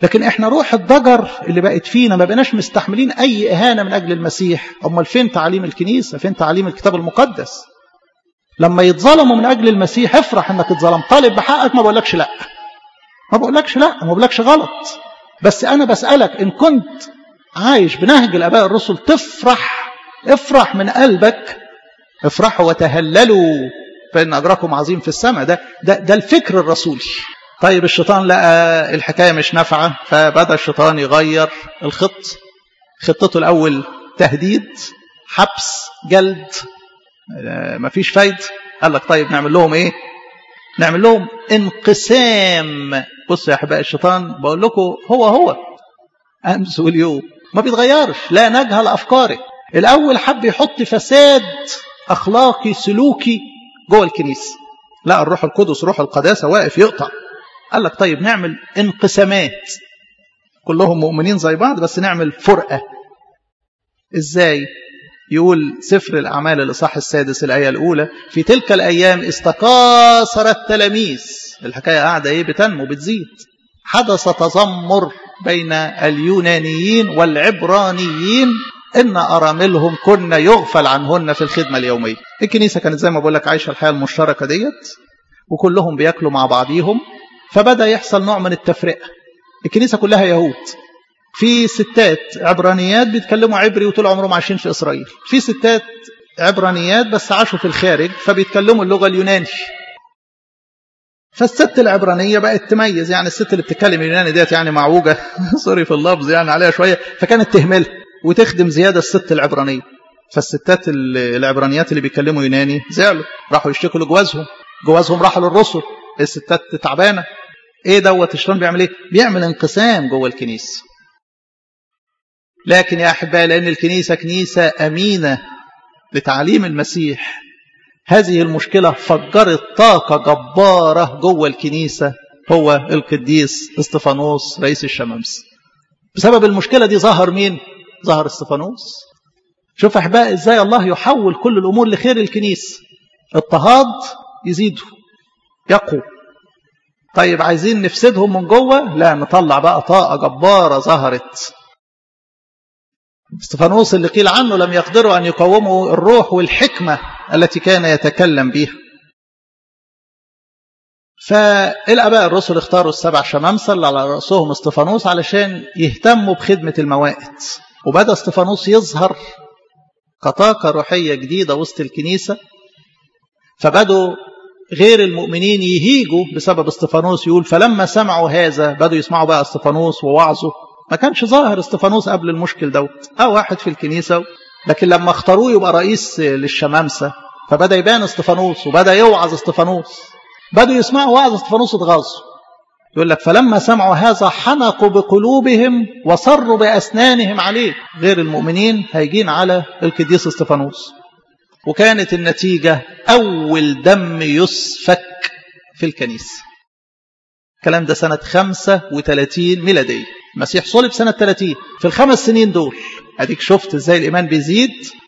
لكن احنا روح الضجر اللي بقت فينا ما بقناش مستحملين اي اهانه من اجل المسيح امال فين تعاليم الكنيسه فين تعاليم الكتاب المقدس لما يتظلموا من اجل المسيح افرح انك اتظلم طالب بحقك ما بقولكش لا ما بقولكش لا ما بقولكش غلط بس انا بسالك ان كنت عايش بنهج الاباء الرسل تفرح افرح من قلبك افرحوا وتهللوا فان اجركم عظيم في السماء ده ده ده الفكر الرسولي طيب الشيطان لقى الحكايه مش نافعه فبدا الشيطان يغير الخط خطته الاول تهديد حبس جلد مفيش فايده قال لك طيب نعمل لهم ايه نعمل لهم انقسام بص يا احباء الشيطان بقول لكم هو هو امس واليوم ما بيتغيرش لا نجهل افكاره الاول حب يحط فساد اخلاقي سلوكي جوه الكنيسه لا الروح القدس روح القداسه واقف يقطع قال لك طيب نعمل انقسامات كلهم مؤمنين زي بعض بس نعمل فرقه ازاي يقول سفر الأعمال الإصحاح السادس الآية الأولى في تلك الأيام استكاثر التلاميذ الحكاية قاعدة إيه بتنمو بتزيد حدث تذمر بين اليونانيين والعبرانيين إن أراملهم كنا يغفل عنهن في الخدمة اليومية الكنيسة كانت زي ما بقول لك عايشة الحياة المشتركة ديت وكلهم بياكلوا مع بعضيهم فبدأ يحصل نوع من التفرقة الكنيسة كلها يهود في ستات عبرانيات بيتكلموا عبري وطول عمرهم عايشين في إسرائيل في ستات عبرانيات بس عاشوا في الخارج فبيتكلموا اللغة اليوناني فالست العبرانية بقت تميز يعني الست اللي بتتكلم اليوناني ديت يعني معوجة سوري في اللفظ يعني عليها شوية فكانت تهملها وتخدم زيادة الست العبرانية فالستات العبرانيات اللي بيتكلموا يوناني زعلوا راحوا يشتكوا لجوازهم جوازهم راحوا للرسل الستات تعبانة ايه دوت الشيطان بيعمل ايه بيعمل انقسام جوه الكنيسه لكن يا أحبائي لأن الكنيسة كنيسة أمينة لتعليم المسيح هذه المشكلة فجرت طاقة جبارة جوه الكنيسة هو القديس استفانوس رئيس الشمامسة بسبب المشكلة دي ظهر مين؟ ظهر استفانوس شوف أحبائي إزاي الله يحول كل الأمور لخير الكنيسة اضطهاد يزيدوا يقوا طيب عايزين نفسدهم من جوه لا نطلع بقى طاقة جبارة ظهرت استفانوس اللي قيل عنه لم يقدروا أن يقوموا الروح والحكمة التي كان يتكلم بها فالآباء الرسل اختاروا السبع شمامسة اللي على رأسهم استفانوس علشان يهتموا بخدمة الموائد وبدأ استفانوس يظهر كطاقة روحية جديدة وسط الكنيسة فبدوا غير المؤمنين يهيجوا بسبب استفانوس يقول فلما سمعوا هذا بدوا يسمعوا بقى استفانوس ووعظه ما كانش ظاهر استفانوس قبل المشكل دوت أو واحد في الكنيسة لكن لما اختاروه يبقى رئيس للشمامسة فبدأ يبان استفانوس وبدأ يوعظ استفانوس بدأوا يسمعوا وعظ استفانوس اتغاظوا يقول لك فلما سمعوا هذا حنقوا بقلوبهم وصروا بأسنانهم عليه غير المؤمنين هيجين على القديس استفانوس وكانت النتيجة أول دم يسفك في الكنيسة الكلام ده سنة 35 ميلادية المسيح صلب سنة 30 في الخمس سنين دول أديك شفت إزاي الإيمان بيزيد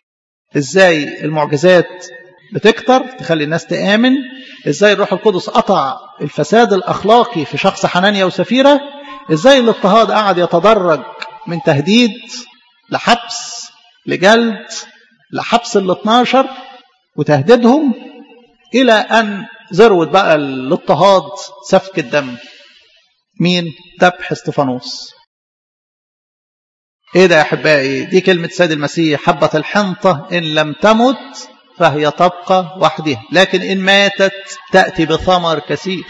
إزاي المعجزات بتكتر تخلي الناس تآمن إزاي الروح القدس قطع الفساد الأخلاقي في شخص حنانيا وسفيرة إزاي الاضطهاد قعد يتدرج من تهديد لحبس لجلد لحبس ال 12 وتهديدهم إلى أن ذروة بقى الاضطهاد سفك الدم مين ذبح استفانوس ايه ده يا احبائي دي كلمه سيد المسيح حبه الحنطه ان لم تمت فهي تبقى وحدها لكن ان ماتت تاتي بثمر كثير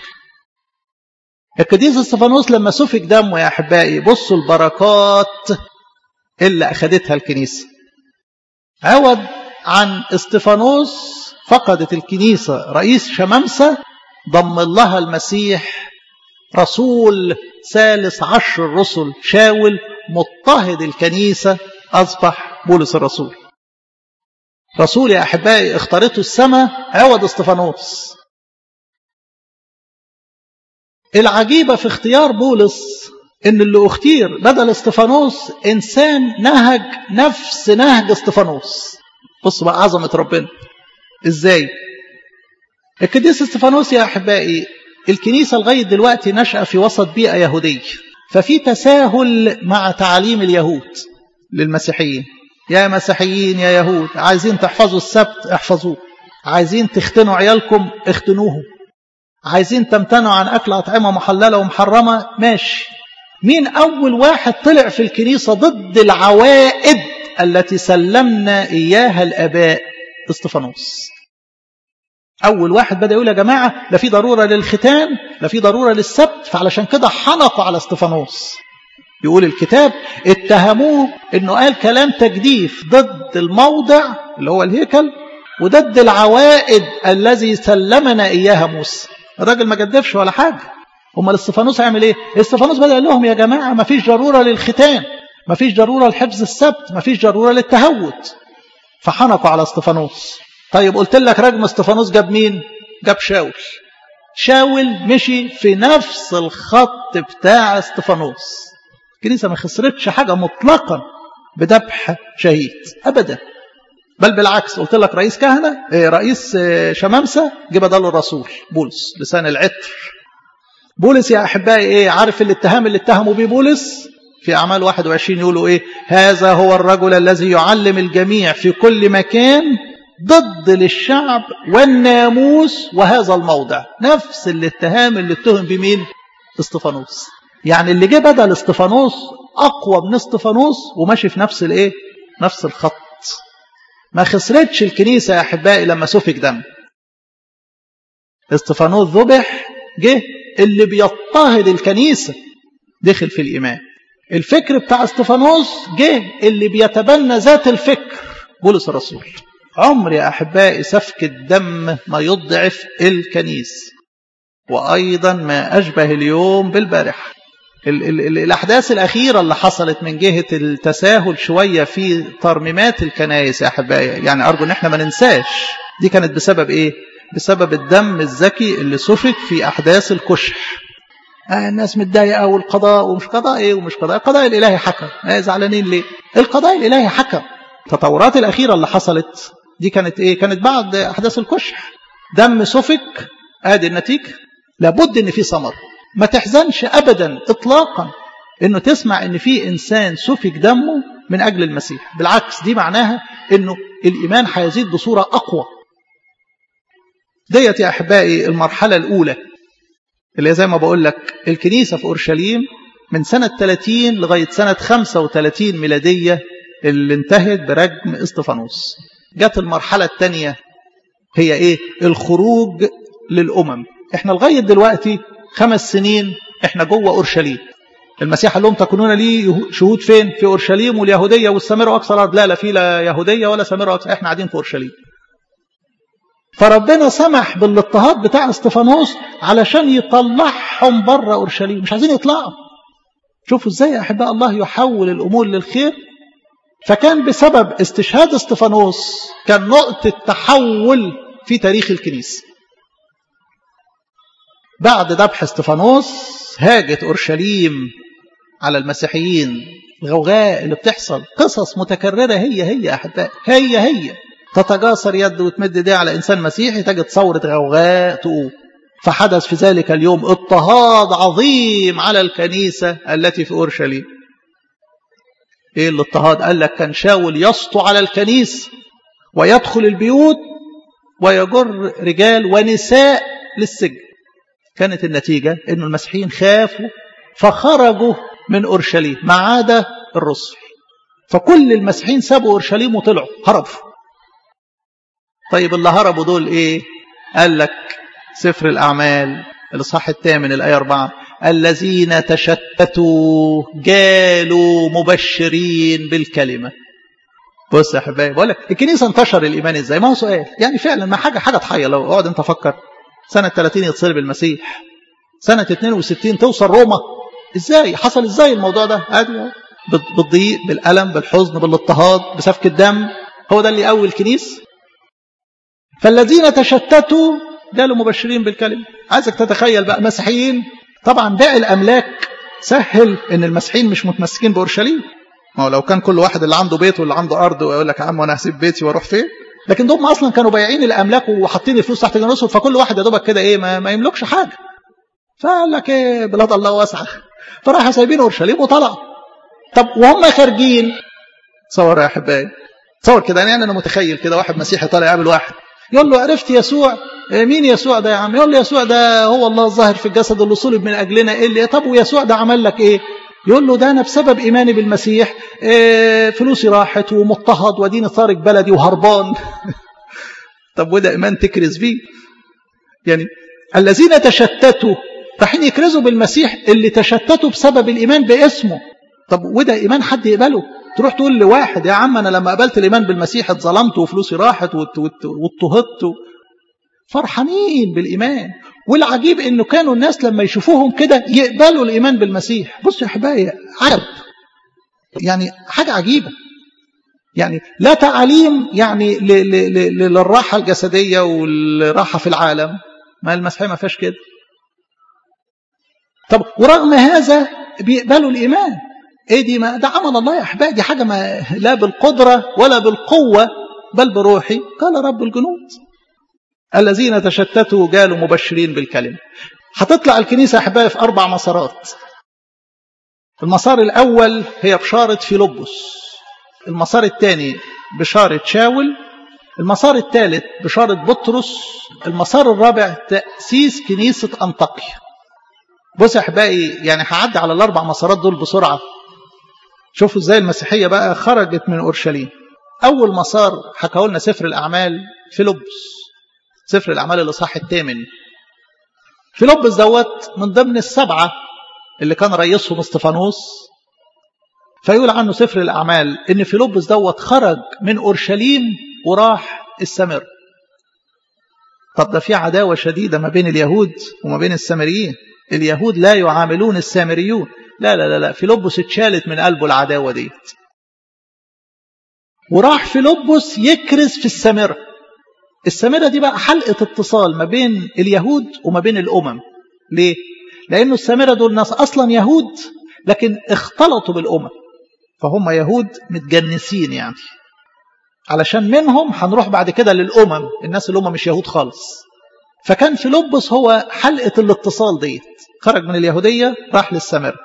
القديس استفانوس لما سفك دمه يا احبائي بصوا البركات اللي اخذتها الكنيسه عوض عن استفانوس فقدت الكنيسه رئيس شمامسه ضم لها المسيح رسول ثالث عشر الرسل شاول مضطهد الكنيسة أصبح بولس الرسول رسول يا أحبائي اختارته السماء عوض استفانوس العجيبة في اختيار بولس ان اللي اختير بدل استفانوس انسان نهج نفس نهج استفانوس بص بقى عظمة ربنا ازاي القديس استفانوس يا احبائي الكنيسة لغاية دلوقتي نشأة في وسط بيئة يهودية ففي تساهل مع تعاليم اليهود للمسيحيين يا مسيحيين يا يهود عايزين تحفظوا السبت احفظوه عايزين تختنوا عيالكم اختنوهم عايزين تمتنعوا عن أكل أطعمة محللة ومحرمة ماشي مين أول واحد طلع في الكنيسة ضد العوائد التي سلمنا إياها الآباء استفانوس أول واحد بدأ يقول يا جماعة لا في ضرورة للختان لا في ضرورة للسبت فعلشان كده حنقوا على استفانوس يقول الكتاب اتهموه انه قال كلام تجديف ضد الموضع اللي هو الهيكل وضد العوائد الذي سلمنا اياها موسى الراجل ما جدفش ولا حاجه امال استفانوس هيعمل ايه استفانوس بدا يقول لهم يا جماعه ما فيش ضروره للختان ما فيش ضروره لحفظ السبت ما فيش ضروره للتهود فحنقوا على استفانوس طيب قلت لك رجم استفانوس جاب مين جاب شاول شاول مشي في نفس الخط بتاع استفانوس الكنيسة ما خسرتش حاجة مطلقا بذبح شهيد أبدا بل بالعكس قلت لك رئيس كهنة رئيس شمامسة جه بداله الرسول بولس لسان العطر بولس يا أحبائي إيه عارف الاتهام اللي اتهموا بيه بولس في أعمال 21 يقولوا إيه هذا هو الرجل الذي يعلم الجميع في كل مكان ضد للشعب والناموس وهذا الموضع نفس الاتهام اللي اتهم بمين استفانوس يعني اللي جه بدل استفانوس اقوى من استفانوس وماشي في نفس الايه نفس الخط ما خسرتش الكنيسه يا احبائي لما سفك دم استفانوس ذبح جه اللي بيضطهد الكنيسه دخل في الايمان الفكر بتاع استفانوس جه اللي بيتبنى ذات الفكر بولس الرسول عمر يا احبائي سفك الدم ما يضعف الكنيسه وايضا ما اشبه اليوم بالبارحه ال ال ال الأحداث الأخيرة اللي حصلت من جهة التساهل شوية في ترميمات الكنائس يا أحبائي يعني أرجو إن إحنا ما ننساش دي كانت بسبب إيه؟ بسبب الدم الذكي اللي سفك في أحداث الكشح آه الناس متضايقة والقضاء ومش قضاء إيه ومش قضاء القضاء الإلهي حكم آه زعلانين ليه؟ القضاء الإلهي حكم التطورات الأخيرة اللي حصلت دي كانت إيه؟ كانت بعد أحداث الكشح دم سفك آدي النتيجة لابد إن في ثمر ما تحزنش ابدا اطلاقا انه تسمع ان في انسان سفك دمه من اجل المسيح بالعكس دي معناها انه الايمان هيزيد بصوره اقوى ديت يا احبائي المرحله الاولى اللي زي ما بقول لك الكنيسه في اورشليم من سنه 30 لغايه سنه 35 ميلاديه اللي انتهت برجم استفانوس جت المرحله الثانيه هي ايه الخروج للامم احنا لغايه دلوقتي خمس سنين احنا جوه اورشليم المسيح قال لهم تكونون لي شهود فين في اورشليم واليهوديه والسامره واقصى الارض لا لا في لا يهوديه ولا سامره واقصى احنا قاعدين في اورشليم فربنا سمح بالاضطهاد بتاع استفانوس علشان يطلعهم بره اورشليم مش عايزين يطلعوا شوفوا ازاي يا احباء الله يحول الامور للخير فكان بسبب استشهاد استفانوس كان نقطه تحول في تاريخ الكنيسه بعد ذبح استفانوس هاجت اورشليم على المسيحيين الغوغاء اللي بتحصل قصص متكرره هي هي يا احبائي هي هي تتجاسر يد وتمد ايديها على انسان مسيحي تجد ثوره غوغاء تقوم فحدث في ذلك اليوم اضطهاد عظيم على الكنيسه التي في اورشليم ايه الاضطهاد قال لك كان شاول يسطو على الكنيسه ويدخل البيوت ويجر رجال ونساء للسجن كانت النتيجة أن المسيحيين خافوا فخرجوا من أورشليم ما عدا الرسل فكل المسيحيين سابوا أورشليم وطلعوا هربوا طيب اللي هربوا دول إيه قال لك سفر الأعمال الإصحاح الثامن الآية أربعة الذين تشتتوا جالوا مبشرين بالكلمة بص يا حبايبي بقول لك الكنيسة انتشر الإيمان إزاي ما هو سؤال يعني فعلا ما حاجة حاجة تحير لو اقعد أنت فكر سنة 30 يتصلب المسيح سنة 62 توصل روما ازاي حصل ازاي الموضوع ده ادي بالضيق بالألم بالحزن بالاضطهاد بسفك الدم هو ده اللي أول كنيس فالذين تشتتوا قالوا مبشرين بالكلمة عايزك تتخيل بقى مسيحيين طبعا باقي الأملاك سهل ان المسيحيين مش متمسكين بأورشليم ما هو لو كان كل واحد اللي عنده بيت واللي عنده أرض ويقول لك يا عم أنا هسيب بيتي وأروح فين لكن دول اصلا كانوا بايعين الاملاك وحاطين الفلوس تحت جنرسهم فكل واحد يا دوبك كده ايه ما, ما يملكش حاجه فقال لك ايه بلاد الله واسعه فراحوا سايبين اورشليم وطلعوا طب وهم خارجين تصور يا احبائي تصور كده يعني انا متخيل كده واحد مسيحي طالع يقابل واحد يقول له عرفت يسوع مين يسوع ده يا عم يقول له يسوع ده هو الله الظاهر في الجسد اللي صلب من اجلنا ايه اللي طب ويسوع ده عمل لك ايه يقول له ده انا بسبب ايماني بالمسيح إيه فلوسي راحت ومضطهد وديني طارق بلدي وهربان طب وده ايمان تكرز بيه يعني الذين تشتتوا رايحين يكرزوا بالمسيح اللي تشتتوا بسبب الايمان باسمه طب وده ايمان حد يقبله تروح تقول لواحد يا عم انا لما قبلت الايمان بالمسيح اتظلمت وفلوسي راحت واضطهدت فرحانين بالايمان والعجيب انه كانوا الناس لما يشوفوهم كده يقبلوا الايمان بالمسيح بصوا يا احبائي عجب يعني حاجه عجيبه يعني لا تعاليم يعني للراحه الجسديه والراحه في العالم ما المسيحيه ما فيهاش كده طب ورغم هذا بيقبلوا الايمان ايه دي ما ده عمل الله يا احبائي دي حاجه ما لا بالقدره ولا بالقوه بل بروحي قال رب الجنود الذين تشتتوا قالوا مبشرين بالكلمه هتطلع الكنيسه احبائي في اربع مسارات المسار الاول هي بشاره فيلبس المسار الثاني بشاره شاول المسار الثالث بشاره بطرس المسار الرابع تاسيس كنيسه انطاكيا بص يا احبائي يعني هعدي على الاربع مسارات دول بسرعه شوفوا ازاي المسيحيه بقى خرجت من اورشليم اول مسار حكوا لنا سفر الاعمال فيلبس سفر الاعمال الاصحاح الثامن فيلبس دوت من ضمن السبعه اللي كان رئيسهم استفانوس فيقول عنه سفر الاعمال ان فيلبس دوت خرج من اورشليم وراح السامره طب ده في عداوه شديده ما بين اليهود وما بين السامريين اليهود لا يعاملون السامريون لا لا لا لا فيلبس اتشالت من قلبه العداوه ديت وراح فيلبس يكرز في السامره السامره دي بقى حلقه اتصال ما بين اليهود وما بين الامم ليه لانه السامره دول ناس اصلا يهود لكن اختلطوا بالامم فهم يهود متجنسين يعني علشان منهم هنروح بعد كده للامم الناس اللي هم مش يهود خالص فكان فيلبس هو حلقه الاتصال ديت خرج من اليهوديه راح للسامره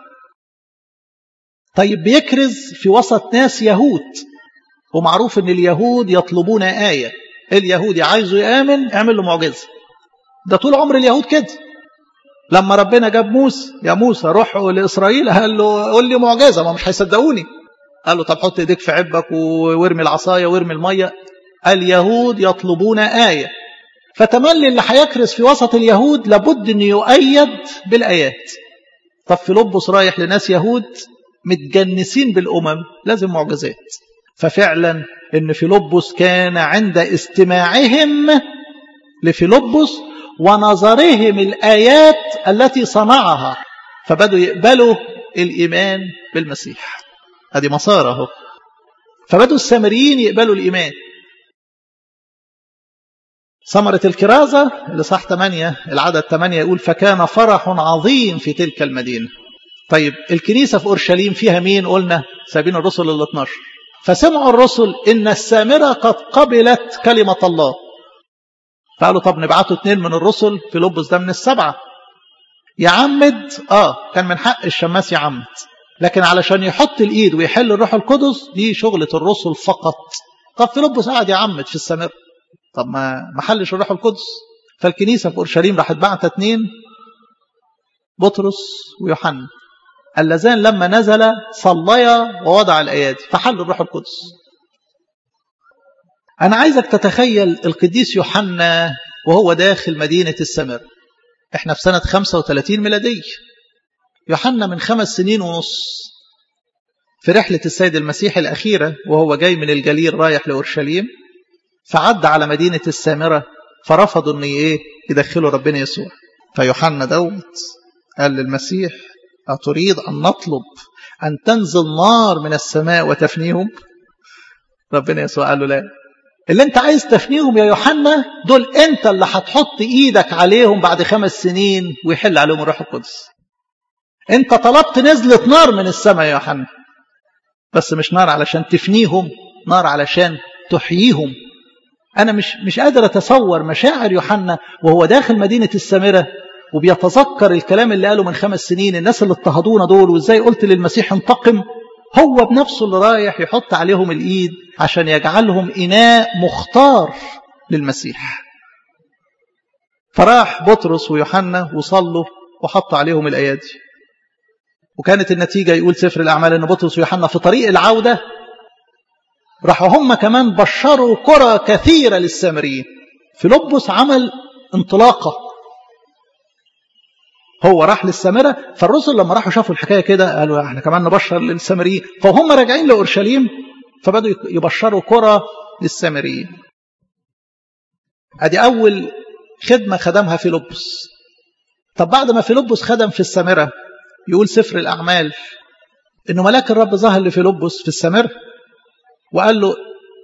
طيب بيكرز في وسط ناس يهود ومعروف ان اليهود يطلبون آية اليهودي عايزه يآمن اعمل له معجزة ده طول عمر اليهود كده لما ربنا جاب موسى يا موسى روح لإسرائيل قال له قول لي معجزة ما مش هيصدقوني قال له طب حط ايديك في عبك وارمي العصاية وارمي المية اليهود يطلبون آية فتملي اللي هيكرز في وسط اليهود لابد انه يؤيد بالآيات طب فيلبس رايح لناس يهود متجنسين بالأمم لازم معجزات ففعلا ان فيلبس كان عند استماعهم لفيلبس ونظرهم الآيات التي صنعها فبدوا يقبلوا الإيمان بالمسيح هذه مساره فبدوا السامريين يقبلوا الإيمان ثمرة الكرازة اللي صح 8 العدد 8 يقول فكان فرح عظيم في تلك المدينة طيب الكنيسة في أورشليم فيها مين قلنا سابين الرسل ال 12 فسمعوا الرسل إن السامرة قد قبلت كلمة الله فقالوا طب نبعته اثنين من الرسل في لبس ده من السبعة يعمد آه كان من حق الشماس يعمد لكن علشان يحط الإيد ويحل الروح القدس دي شغلة الرسل فقط طب فيلبس قاعد يعمد في السامرة طب ما ما حلش الروح القدس فالكنيسة في أورشليم راحت بعت اثنين بطرس ويوحنا اللذان لما نزل صليا ووضع الأيادي فحل الروح القدس أنا عايزك تتخيل القديس يوحنا وهو داخل مدينة السمر احنا في سنة 35 ميلادية يوحنا من خمس سنين ونص في رحلة السيد المسيح الأخيرة وهو جاي من الجليل رايح لأورشليم فعد على مدينة السامرة فرفضوا ان ايه يدخلوا ربنا يسوع فيوحنا دوت قال للمسيح أتريد أن نطلب أن تنزل نار من السماء وتفنيهم ربنا يسوع قال له لا اللي انت عايز تفنيهم يا يوحنا دول انت اللي هتحط ايدك عليهم بعد خمس سنين ويحل عليهم الروح القدس انت طلبت نزلة نار من السماء يا يوحنا بس مش نار علشان تفنيهم نار علشان تحييهم انا مش مش قادر اتصور مشاعر يوحنا وهو داخل مدينة السامرة وبيتذكر الكلام اللي قاله من خمس سنين الناس اللي اضطهدونا دول وازاي قلت للمسيح انتقم هو بنفسه اللي رايح يحط عليهم الايد عشان يجعلهم اناء مختار للمسيح فراح بطرس ويوحنا وصلوا وحط عليهم الايادي وكانت النتيجه يقول سفر الاعمال ان بطرس ويوحنا في طريق العوده راحوا هم كمان بشروا كرة كثيرة للسامريين فيلبس عمل انطلاقة هو راح للسامرة فالرسل لما راحوا شافوا الحكاية كده قالوا احنا كمان نبشر للسامريين فهم راجعين لأورشليم فبدوا يبشروا كرة للسامريين ادي أول خدمة خدمها فيلبس طب بعد ما فيلبس خدم في السامرة يقول سفر الأعمال إنه ملاك الرب ظهر لفيلبس في السامرة وقال له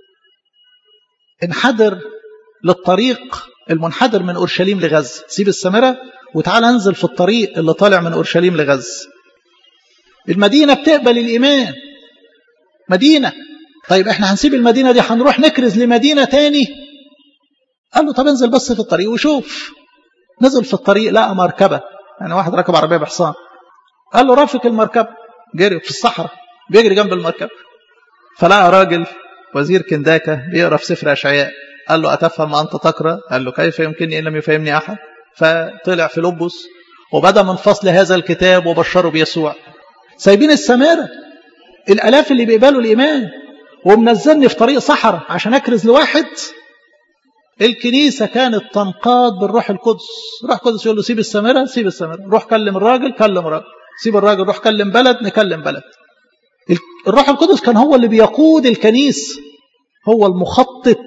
انحدر للطريق المنحدر من أورشليم لغزة سيب السامرة وتعال انزل في الطريق اللي طالع من أورشليم لغزة المدينة بتقبل الإيمان مدينة طيب احنا هنسيب المدينة دي هنروح نكرز لمدينة تاني قال له طب انزل بس في الطريق وشوف نزل في الطريق لقى مركبة يعني واحد راكب عربية بحصان قال له رافق المركبة جري في الصحراء بيجري جنب المركبة فلقى راجل وزير كنداكة بيقرا في سفر أشعياء قال له أتفهم ما أنت تقرأ قال له كيف يمكنني إن لم يفهمني أحد فطلع في لبس وبدأ من فصل هذا الكتاب وبشروا بيسوع سايبين السمارة الألاف اللي بيقبلوا الإيمان ومنزلني في طريق صحراء عشان أكرز لواحد الكنيسة كانت تنقاد بالروح القدس روح القدس يقول له سيب السمارة سيب السمارة روح كلم الراجل كلم الراجل سيب الراجل روح كلم بلد نكلم بلد الروح القدس كان هو اللي بيقود الكنيسة هو المخطط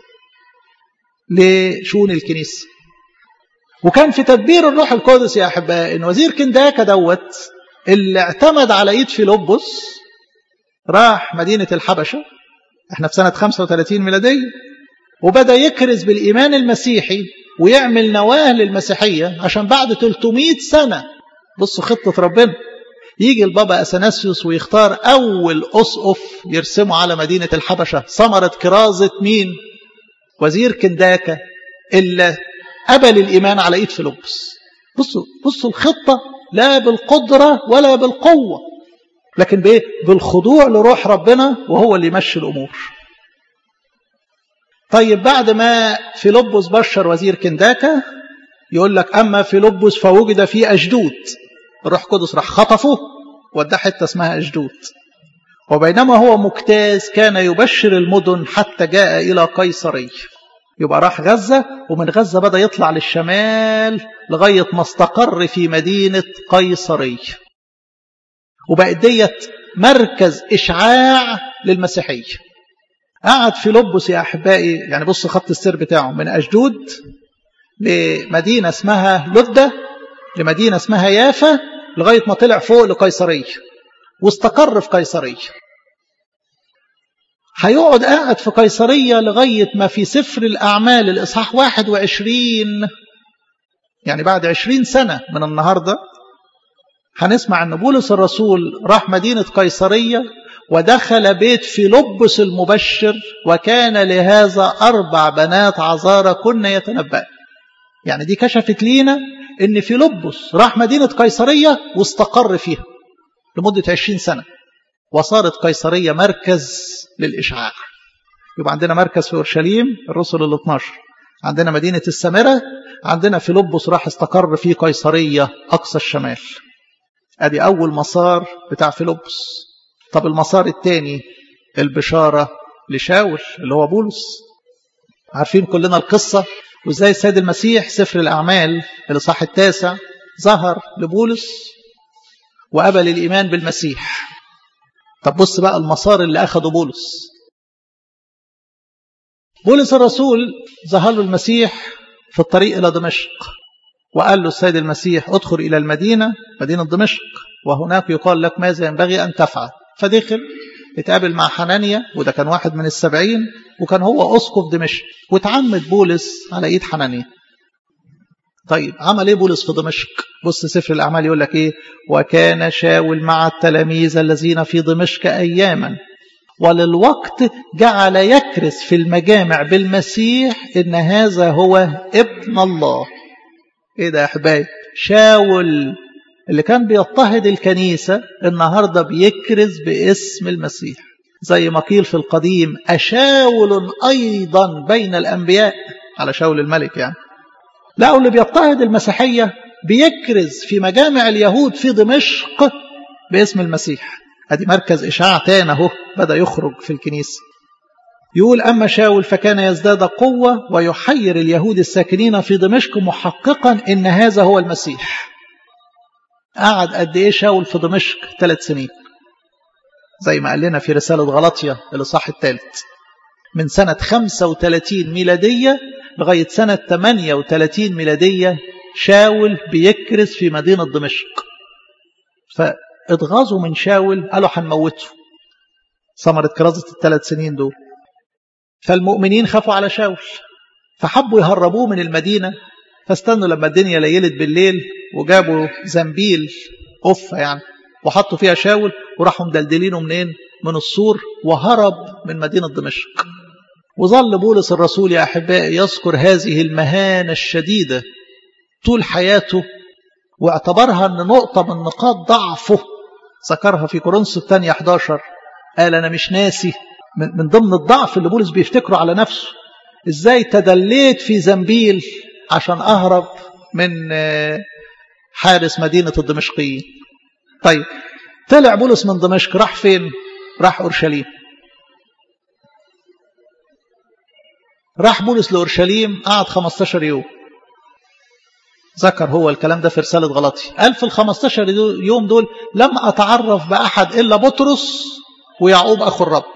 لشؤون الكنيسة وكان في تدبير الروح القدس يا أحبائي إن وزير كنداكا دوت اللي اعتمد على إيد فيلبس راح مدينة الحبشة احنا في سنة 35 ميلادية وبدأ يكرز بالإيمان المسيحي ويعمل نواه للمسيحية عشان بعد 300 سنة بصوا خطة ربنا يجي البابا أثناسيوس ويختار أول أسقف يرسمه على مدينة الحبشة ثمرة كرازة مين؟ وزير كنداكا اللي قبل الإيمان على إيد فيلبس بصوا بصوا الخطة لا بالقدرة ولا بالقوة لكن بإيه؟ بالخضوع لروح ربنا وهو اللي يمشي الأمور طيب بعد ما فيلبس بشر وزير كنداكا يقول لك أما فيلبس فوجد في أشدود الروح القدس راح خطفه وداه حته اسمها أشدود وبينما هو مجتاز كان يبشر المدن حتى جاء إلى قيصرية يبقى راح غزة ومن غزة بدأ يطلع للشمال لغاية ما استقر في مدينة قيصرية وبقت ديت مركز إشعاع للمسيحية قعد في لبس يا أحبائي يعني بص خط السير بتاعه من أشدود لمدينة اسمها لدة لمدينة اسمها يافا لغاية ما طلع فوق لقيصرية واستقر في قيصرية هيقعد قاعد في قيصرية لغاية ما في سفر الأعمال الإصحاح 21 يعني بعد 20 سنة من النهاردة هنسمع أن بولس الرسول راح مدينة قيصرية ودخل بيت فيلبس المبشر وكان لهذا أربع بنات عذارى كن يتنبأ يعني دي كشفت لينا ان فيلبس راح مدينة قيصرية واستقر فيها لمدة عشرين سنة وصارت قيصرية مركز للإشعاع يبقى عندنا مركز في أورشليم الرسل ال 12 عندنا مدينة السامرة عندنا فيلبس راح استقر في قيصرية أقصى الشمال أدي أول مسار بتاع فيلبس طب المسار الثاني البشارة لشاول اللي هو بولس عارفين كلنا القصة وازاي السيد المسيح سفر الأعمال الإصحاح التاسع ظهر لبولس وقبل الإيمان بالمسيح طب بص بقى المسار اللي أخده بولس بولس الرسول ظهر له المسيح في الطريق إلى دمشق وقال له السيد المسيح ادخل إلى المدينة مدينة دمشق وهناك يقال لك ماذا ينبغي أن تفعل فدخل اتقابل مع حنانيا وده كان واحد من السبعين وكان هو أسقف دمشق واتعمد بولس على إيد حنانيا طيب عمل ايه بولس في دمشق بص سفر الأعمال يقول لك ايه وكان شاول مع التلاميذ الذين في دمشق أياما وللوقت جعل يكرس في المجامع بالمسيح إن هذا هو ابن الله ايه ده يا احبائي شاول اللي كان بيضطهد الكنيسة النهاردة بيكرز باسم المسيح زي ما قيل في القديم أشاول أيضا بين الأنبياء على شاول الملك يعني لا اللي بيضطهد المسيحية بيكرز في مجامع اليهود في دمشق باسم المسيح ادي مركز إشعاع تاني اهو بدأ يخرج في الكنيسة يقول أما شاول فكان يزداد قوة ويحير اليهود الساكنين في دمشق محققا إن هذا هو المسيح قعد قد إيه شاول في دمشق ثلاث سنين زي ما قال لنا في رسالة غلطية الإصحاح الثالث من سنة 35 ميلادية لغاية سنة 38 ميلادية شاول بيكرز في مدينة دمشق فاتغاظوا من شاول قالوا هنموته ثمرة كرازة الثلاث سنين دول فالمؤمنين خافوا على شاول فحبوا يهربوه من المدينة فاستنوا لما الدنيا ليلت بالليل وجابوا زنبيل قفة يعني وحطوا فيها شاول وراحوا مدلدلينه منين من السور وهرب من مدينة دمشق وظل بولس الرسول يا أحبائي يذكر هذه المهانة الشديدة طول حياته واعتبرها أن نقطة من نقاط ضعفه ذكرها في كورنثوس الثانية 11 قال أنا مش ناسي من ضمن الضعف اللي بولس بيفتكره على نفسه ازاي تدليت في زنبيل عشان أهرب من حارس مدينة الدمشقيين طيب طلع بولس من دمشق راح فين راح أورشليم راح بولس لأورشليم قعد 15 يوم ذكر هو الكلام ده في رسالة غلطي قال في ال 15 يوم دول لم أتعرف بأحد إلا بطرس ويعقوب أخو الرب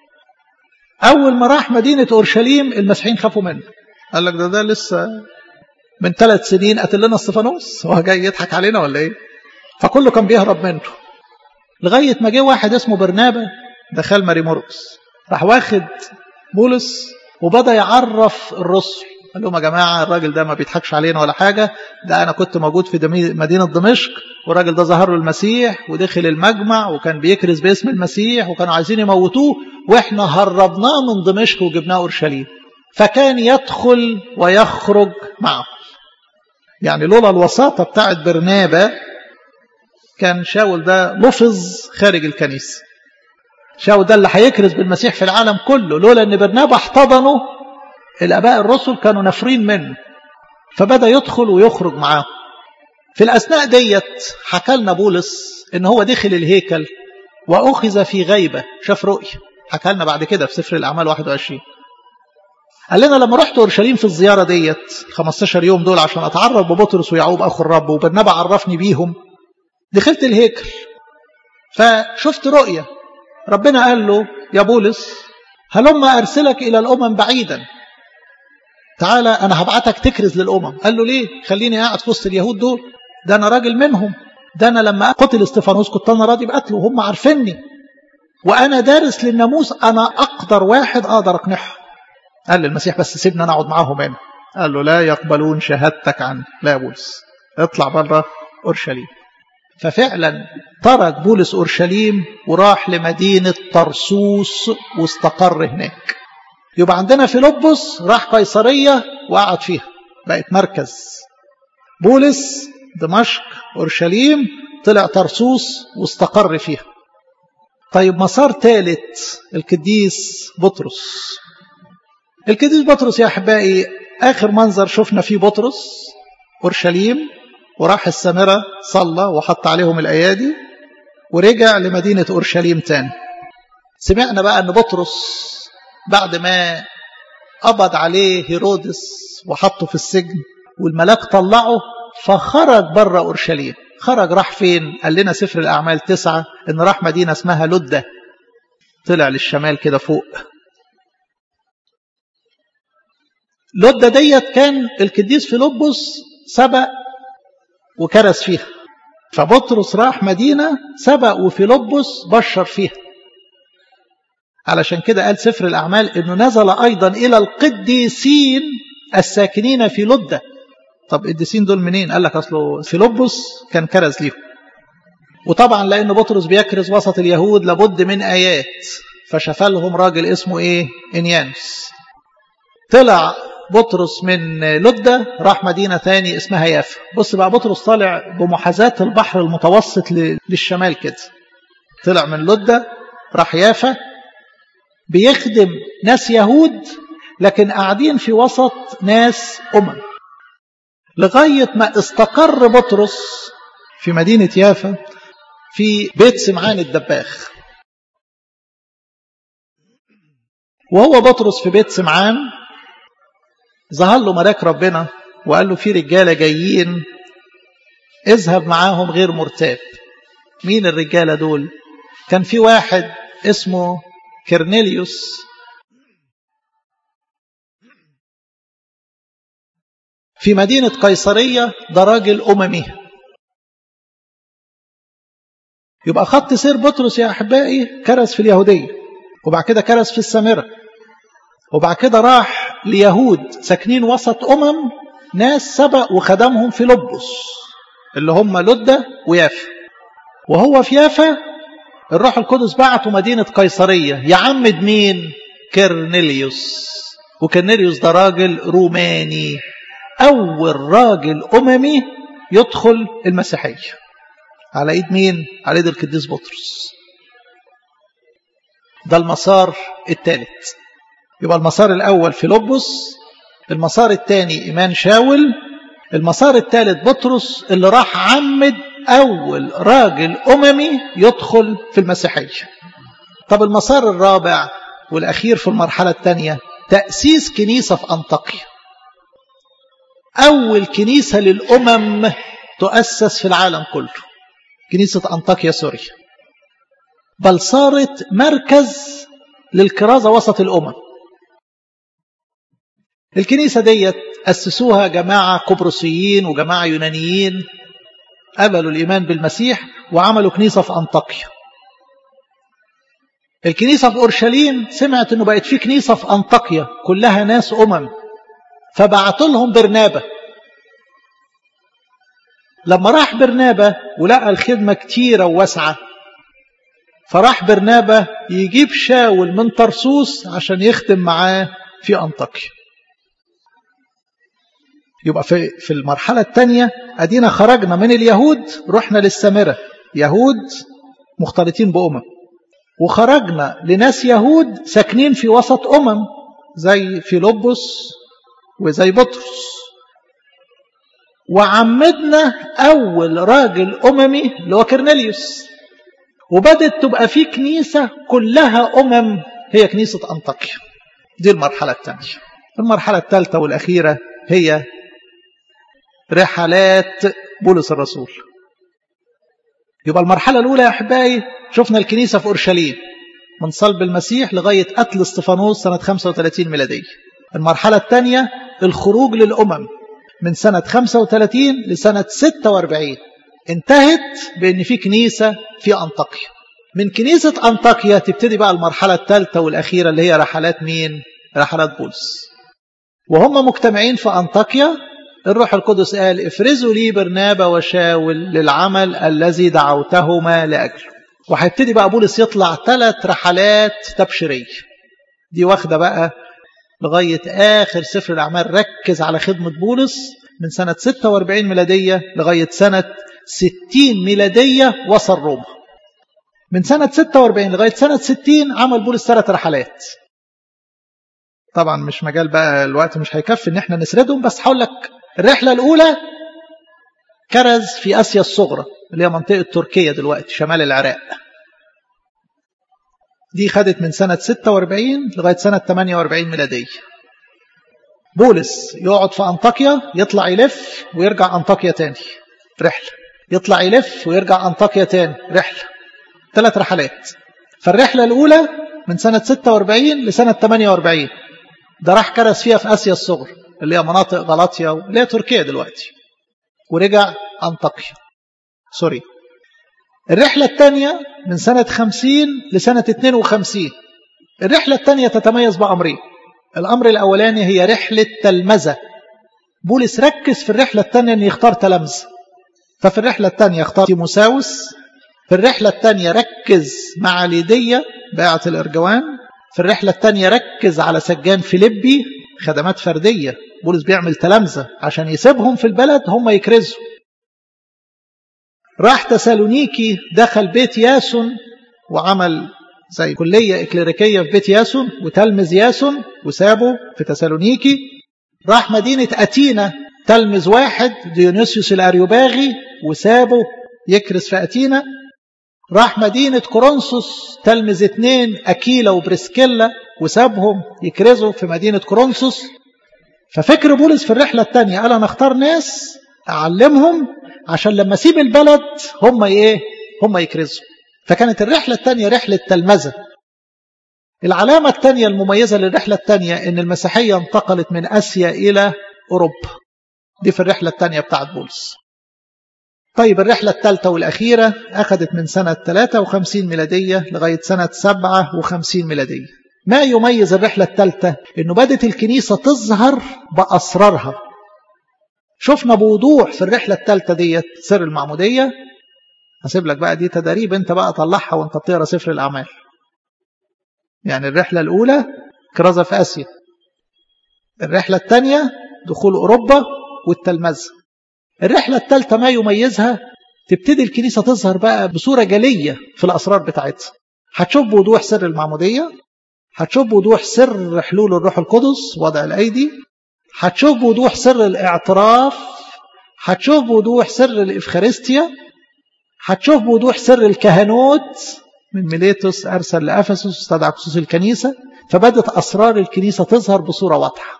أول ما راح مدينة أورشليم المسيحيين خافوا منه قال لك ده ده لسه من ثلاث سنين قتل لنا استفانوس هو جاي يضحك علينا ولا ايه فكله كان بيهرب منه لغاية ما جه واحد اسمه برنابا دخل ماري مرقس راح واخد بولس وبدأ يعرف الرسل قال لهم يا جماعة الراجل ده ما بيضحكش علينا ولا حاجة ده أنا كنت موجود في مدينة دمشق والراجل ده ظهر له المسيح ودخل المجمع وكان بيكرز باسم المسيح وكانوا عايزين يموتوه واحنا هربناه من دمشق وجبناه أورشليم فكان يدخل ويخرج معه يعني لولا الوساطة بتاعت برنابا كان شاول ده لفظ خارج الكنيسة شاول ده اللي هيكرز بالمسيح في العالم كله لولا ان برنابا احتضنه الاباء الرسل كانوا نافرين منه فبدا يدخل ويخرج معاه في الاثناء ديت حكى لنا بولس ان هو دخل الهيكل واخذ في غيبه شاف رؤيه حكى لنا بعد كده في سفر الاعمال 21 قال لنا لما رحت اورشليم في الزياره ديت 15 يوم دول عشان اتعرف ببطرس ويعقوب اخو الرب وبرنابا عرفني بيهم دخلت الهيكل فشفت رؤيه ربنا قال له يا بولس هلما ارسلك الى الامم بعيدا تعالى انا هبعتك تكرز للامم قال له ليه خليني قاعد في وسط اليهود دول ده انا راجل منهم ده انا لما قتل استفانوس كنت انا راضي بقتله وهم عارفيني وانا دارس للناموس انا اقدر واحد اقدر اقنعهم قال للمسيح بس سيبنا نقعد معاهم هنا قال له لا يقبلون شهادتك عني لا يا بولس اطلع بره اورشليم ففعلا ترك بولس اورشليم وراح لمدينه طرسوس واستقر هناك يبقى عندنا فيلبس راح قيصريه وقعد فيها بقت مركز بولس دمشق اورشليم طلع طرسوس واستقر فيها طيب مسار ثالث القديس بطرس القديس بطرس يا احبائي اخر منظر شفنا فيه بطرس اورشليم وراح السامره صلى وحط عليهم الايادي ورجع لمدينه اورشليم تاني سمعنا بقى ان بطرس بعد ما قبض عليه هيرودس وحطه في السجن والملاك طلعه فخرج بره اورشليم خرج راح فين قال لنا سفر الاعمال تسعة ان راح مدينه اسمها لده طلع للشمال كده فوق لده ديت كان القديس فيلبس سبق وكرز فيها فبطرس راح مدينة سبق وفيلبس بشر فيها علشان كده قال سفر الأعمال أنه نزل أيضا إلى القديسين الساكنين في لدة طب القديسين دول منين قال لك أصله فيلبس كان كرز ليهم وطبعا لأن بطرس بيكرز وسط اليهود لابد من آيات فشفى لهم راجل اسمه إيه إنيانوس طلع بطرس من لدة راح مدينة ثاني اسمها يافا بص بقى بطرس طالع بمحاذاة البحر المتوسط للشمال كده طلع من لدة راح يافا بيخدم ناس يهود لكن قاعدين في وسط ناس أمم لغاية ما استقر بطرس في مدينة يافا في بيت سمعان الدباخ وهو بطرس في بيت سمعان ظهر له ملاك ربنا وقال له في رجالة جايين اذهب معاهم غير مرتاب مين الرجالة دول كان في واحد اسمه كرنيليوس في مدينة قيصرية ده راجل أممي يبقى خط سير بطرس يا أحبائي كرس في اليهودية وبعد كده كرس في السامرة وبعد كده راح ليهود ساكنين وسط أمم ناس سبق وخدمهم في لبس اللي هم لدة ويافا وهو في يافا الروح القدس بعته مدينة قيصرية يعمد مين كرنيليوس وكرنيليوس ده راجل روماني أول راجل أممي يدخل المسيحية على إيد مين؟ على إيد القديس بطرس ده المسار الثالث يبقى المسار الأول في لبس المسار الثاني إيمان شاول المسار الثالث بطرس اللي راح عمد أول راجل أممي يدخل في المسيحية طب المسار الرابع والأخير في المرحلة الثانية تأسيس كنيسة في أنطاكيا أول كنيسة للأمم تؤسس في العالم كله كنيسة أنطاكيا سوريا بل صارت مركز للكرازة وسط الأمم الكنيسة ديت أسسوها جماعة قبرصيين وجماعة يونانيين قبلوا الإيمان بالمسيح وعملوا كنيسة في أنطاكيا الكنيسة في أورشليم سمعت أنه بقت في كنيسة في أنطاكيا كلها ناس أمم فبعتوا لهم برنابة لما راح برنابة ولقى الخدمة كتيرة وواسعة فراح برنابة يجيب شاول من طرسوس عشان يخدم معاه في أنطاكيا يبقى في في المرحلة الثانية أدينا خرجنا من اليهود رحنا للسامرة يهود مختلطين بأمم وخرجنا لناس يهود ساكنين في وسط أمم زي فيلبس وزي بطرس وعمدنا أول راجل أممي اللي هو كرنيليوس وبدت تبقى في كنيسة كلها أمم هي كنيسة أنطاكيا دي المرحلة الثانية المرحلة الثالثة والأخيرة هي رحلات بولس الرسول يبقى المرحلة الأولى يا أحبائي شفنا الكنيسة في أورشليم من صلب المسيح لغاية قتل استفانوس سنة 35 ميلادية المرحلة الثانية الخروج للأمم من سنة 35 لسنة 46 انتهت بأن في كنيسة في أنطاكيا من كنيسة أنطاكيا تبتدي بقى المرحلة الثالثة والأخيرة اللي هي رحلات مين؟ رحلات بولس وهم مجتمعين في أنطاكيا الروح القدس قال افرزوا لي برنابا وشاول للعمل الذي دعوتهما لأجله وهيبتدي بقى بولس يطلع ثلاث رحلات تبشيرية دي واخدة بقى لغاية آخر سفر الأعمال ركز على خدمة بولس من سنة 46 ميلادية لغاية سنة 60 ميلادية وصل روما من سنة 46 لغاية سنة 60 عمل بولس ثلاث رحلات طبعا مش مجال بقى الوقت مش هيكفي ان احنا نسردهم بس هقول لك الرحلة الأولى كرز في آسيا الصغرى اللي هي منطقة تركيا دلوقتي شمال العراق دي خدت من سنة 46 لغاية سنة 48 ميلادية بولس يقعد في أنطاكيا يطلع يلف ويرجع أنطاكيا تاني رحلة يطلع يلف ويرجع أنطاكيا تاني رحلة ثلاث رحلات فالرحلة الأولى من سنة 46 لسنة 48 ده راح كرز فيها في آسيا الصغرى اللي هي مناطق غلاطيا اللي هي تركيا دلوقتي ورجع أنطاكيا سوري الرحلة الثانية من سنة 50 لسنة 52 الرحلة الثانية تتميز بأمرين الأمر الأولاني هي رحلة تلمذة بولس ركز في الرحلة الثانية أن يختار تلامذة ففي الرحلة الثانية اختار تيموساوس في الرحلة الثانية ركز مع ليدية باعة الإرجوان في الرحلة الثانية ركز على سجان فيليبي خدمات فردية بولس بيعمل تلامذة عشان يسيبهم في البلد هم يكرزوا راح تسالونيكي دخل بيت ياسون وعمل زي كلية إكليريكية في بيت ياسون وتلمذ ياسون وسابه في تسالونيكي راح مدينة أتينا تلمذ واحد ديونيسيوس الأريوباغي وسابه يكرس في أتينا راح مدينة كورنثوس تلمذ اتنين أكيلا وبريسكيلا وسابهم يكرزوا في مدينة كورنثوس ففكر بولس في الرحلة الثانية قال أنا اختار ناس أعلمهم عشان لما أسيب البلد هم إيه هم يكرزوا فكانت الرحلة الثانية رحلة تلمذة العلامة الثانية المميزة للرحلة الثانية إن المسيحية انتقلت من آسيا إلى أوروبا دي في الرحلة الثانية بتاعت بولس طيب الرحلة الثالثة والأخيرة أخذت من سنة 53 ميلادية لغاية سنة 57 ميلادية ما يميز الرحلة الثالثة أنه بدت الكنيسة تظهر بأسرارها شفنا بوضوح في الرحلة الثالثة ديت سر المعمودية هسيب لك بقى دي تدريب انت بقى طلعها وانت بتقرا سفر الأعمال يعني الرحلة الأولى كرازة في آسيا الرحلة الثانية دخول أوروبا والتلمذة الرحلة الثالثة ما يميزها تبتدي الكنيسة تظهر بقى بصورة جلية في الأسرار بتاعتها هتشوف بوضوح سر المعمودية هتشوف بوضوح سر حلول الروح القدس وضع الأيدي هتشوف بوضوح سر الاعتراف هتشوف بوضوح سر الإفخارستيا هتشوف بوضوح سر الكهنوت من ميليتوس أرسل لأفسس استدعى خصوص الكنيسة فبدت أسرار الكنيسة تظهر بصورة واضحة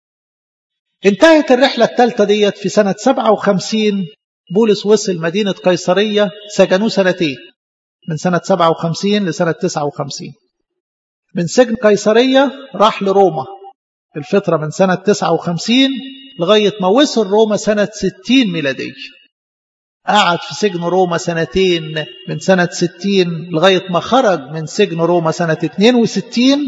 انتهت الرحلة الثالثة ديت في سنة 57 بولس وصل مدينة قيصرية سجنوه سنتين من سنة 57 لسنة 59 من سجن قيصرية راح لروما الفترة من سنة 59 لغاية ما وصل روما سنة 60 ميلادية قعد في سجن روما سنتين من سنة 60 لغاية ما خرج من سجن روما سنة 62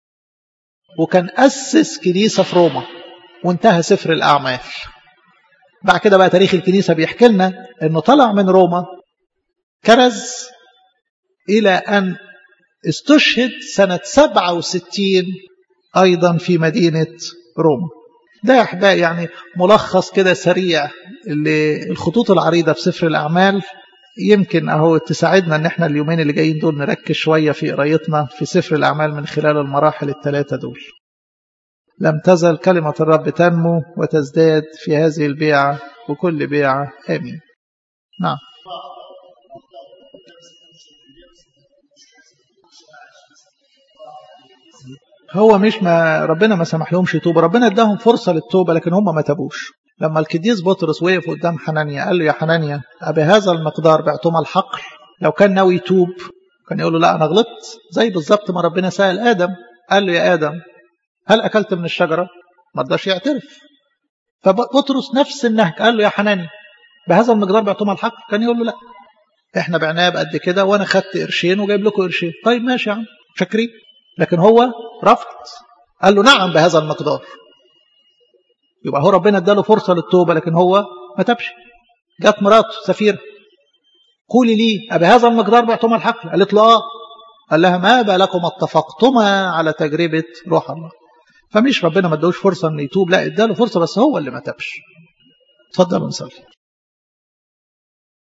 وكان أسس كنيسة في روما وانتهى سفر الأعمال بعد كده بقى تاريخ الكنيسة بيحكي لنا أنه طلع من روما كرز إلى أن استشهد سنة 67 أيضا في مدينة روما ده أحباء يعني ملخص كده سريع للخطوط العريضة في سفر الأعمال يمكن أهو تساعدنا أن احنا اليومين اللي جايين دول نركز شوية في قرايتنا في سفر الأعمال من خلال المراحل الثلاثة دول لم تزل كلمة الرب تنمو وتزداد في هذه البيعة وكل بيعة آمين نعم هو مش ما ربنا ما سمح لهمش يتوبوا ربنا اداهم فرصة للتوبة لكن هم ما تابوش لما القديس بطرس وقف قدام حنانيا قال له يا حنانيا أبهذا المقدار بعتم الحقل لو كان ناوي يتوب كان يقول له لا أنا غلطت زي بالظبط ما ربنا سأل آدم قال له يا آدم هل أكلت من الشجرة ما رضاش يعترف فبطرس نفس النهج قال له يا حناني بهذا المقدار بعتم الحقل كان يقول له لا احنا بعناه بقد كده وانا خدت قرشين وجايب لكم قرشين طيب ماشي يا عم شاكرين لكن هو رفض قال له نعم بهذا المقدار يبقى هو ربنا اداله فرصه للتوبه لكن هو ما تبش جت مراته سفيره قولي لي أبي هذا المقدار بعتم الحقل قالت له اه قال لها ما بالكم اتفقتما على تجربه روح الله فمش ربنا ما ادوش فرصه انه يتوب لا اداله فرصه بس هو اللي ما تبش اتفضلوا نصلي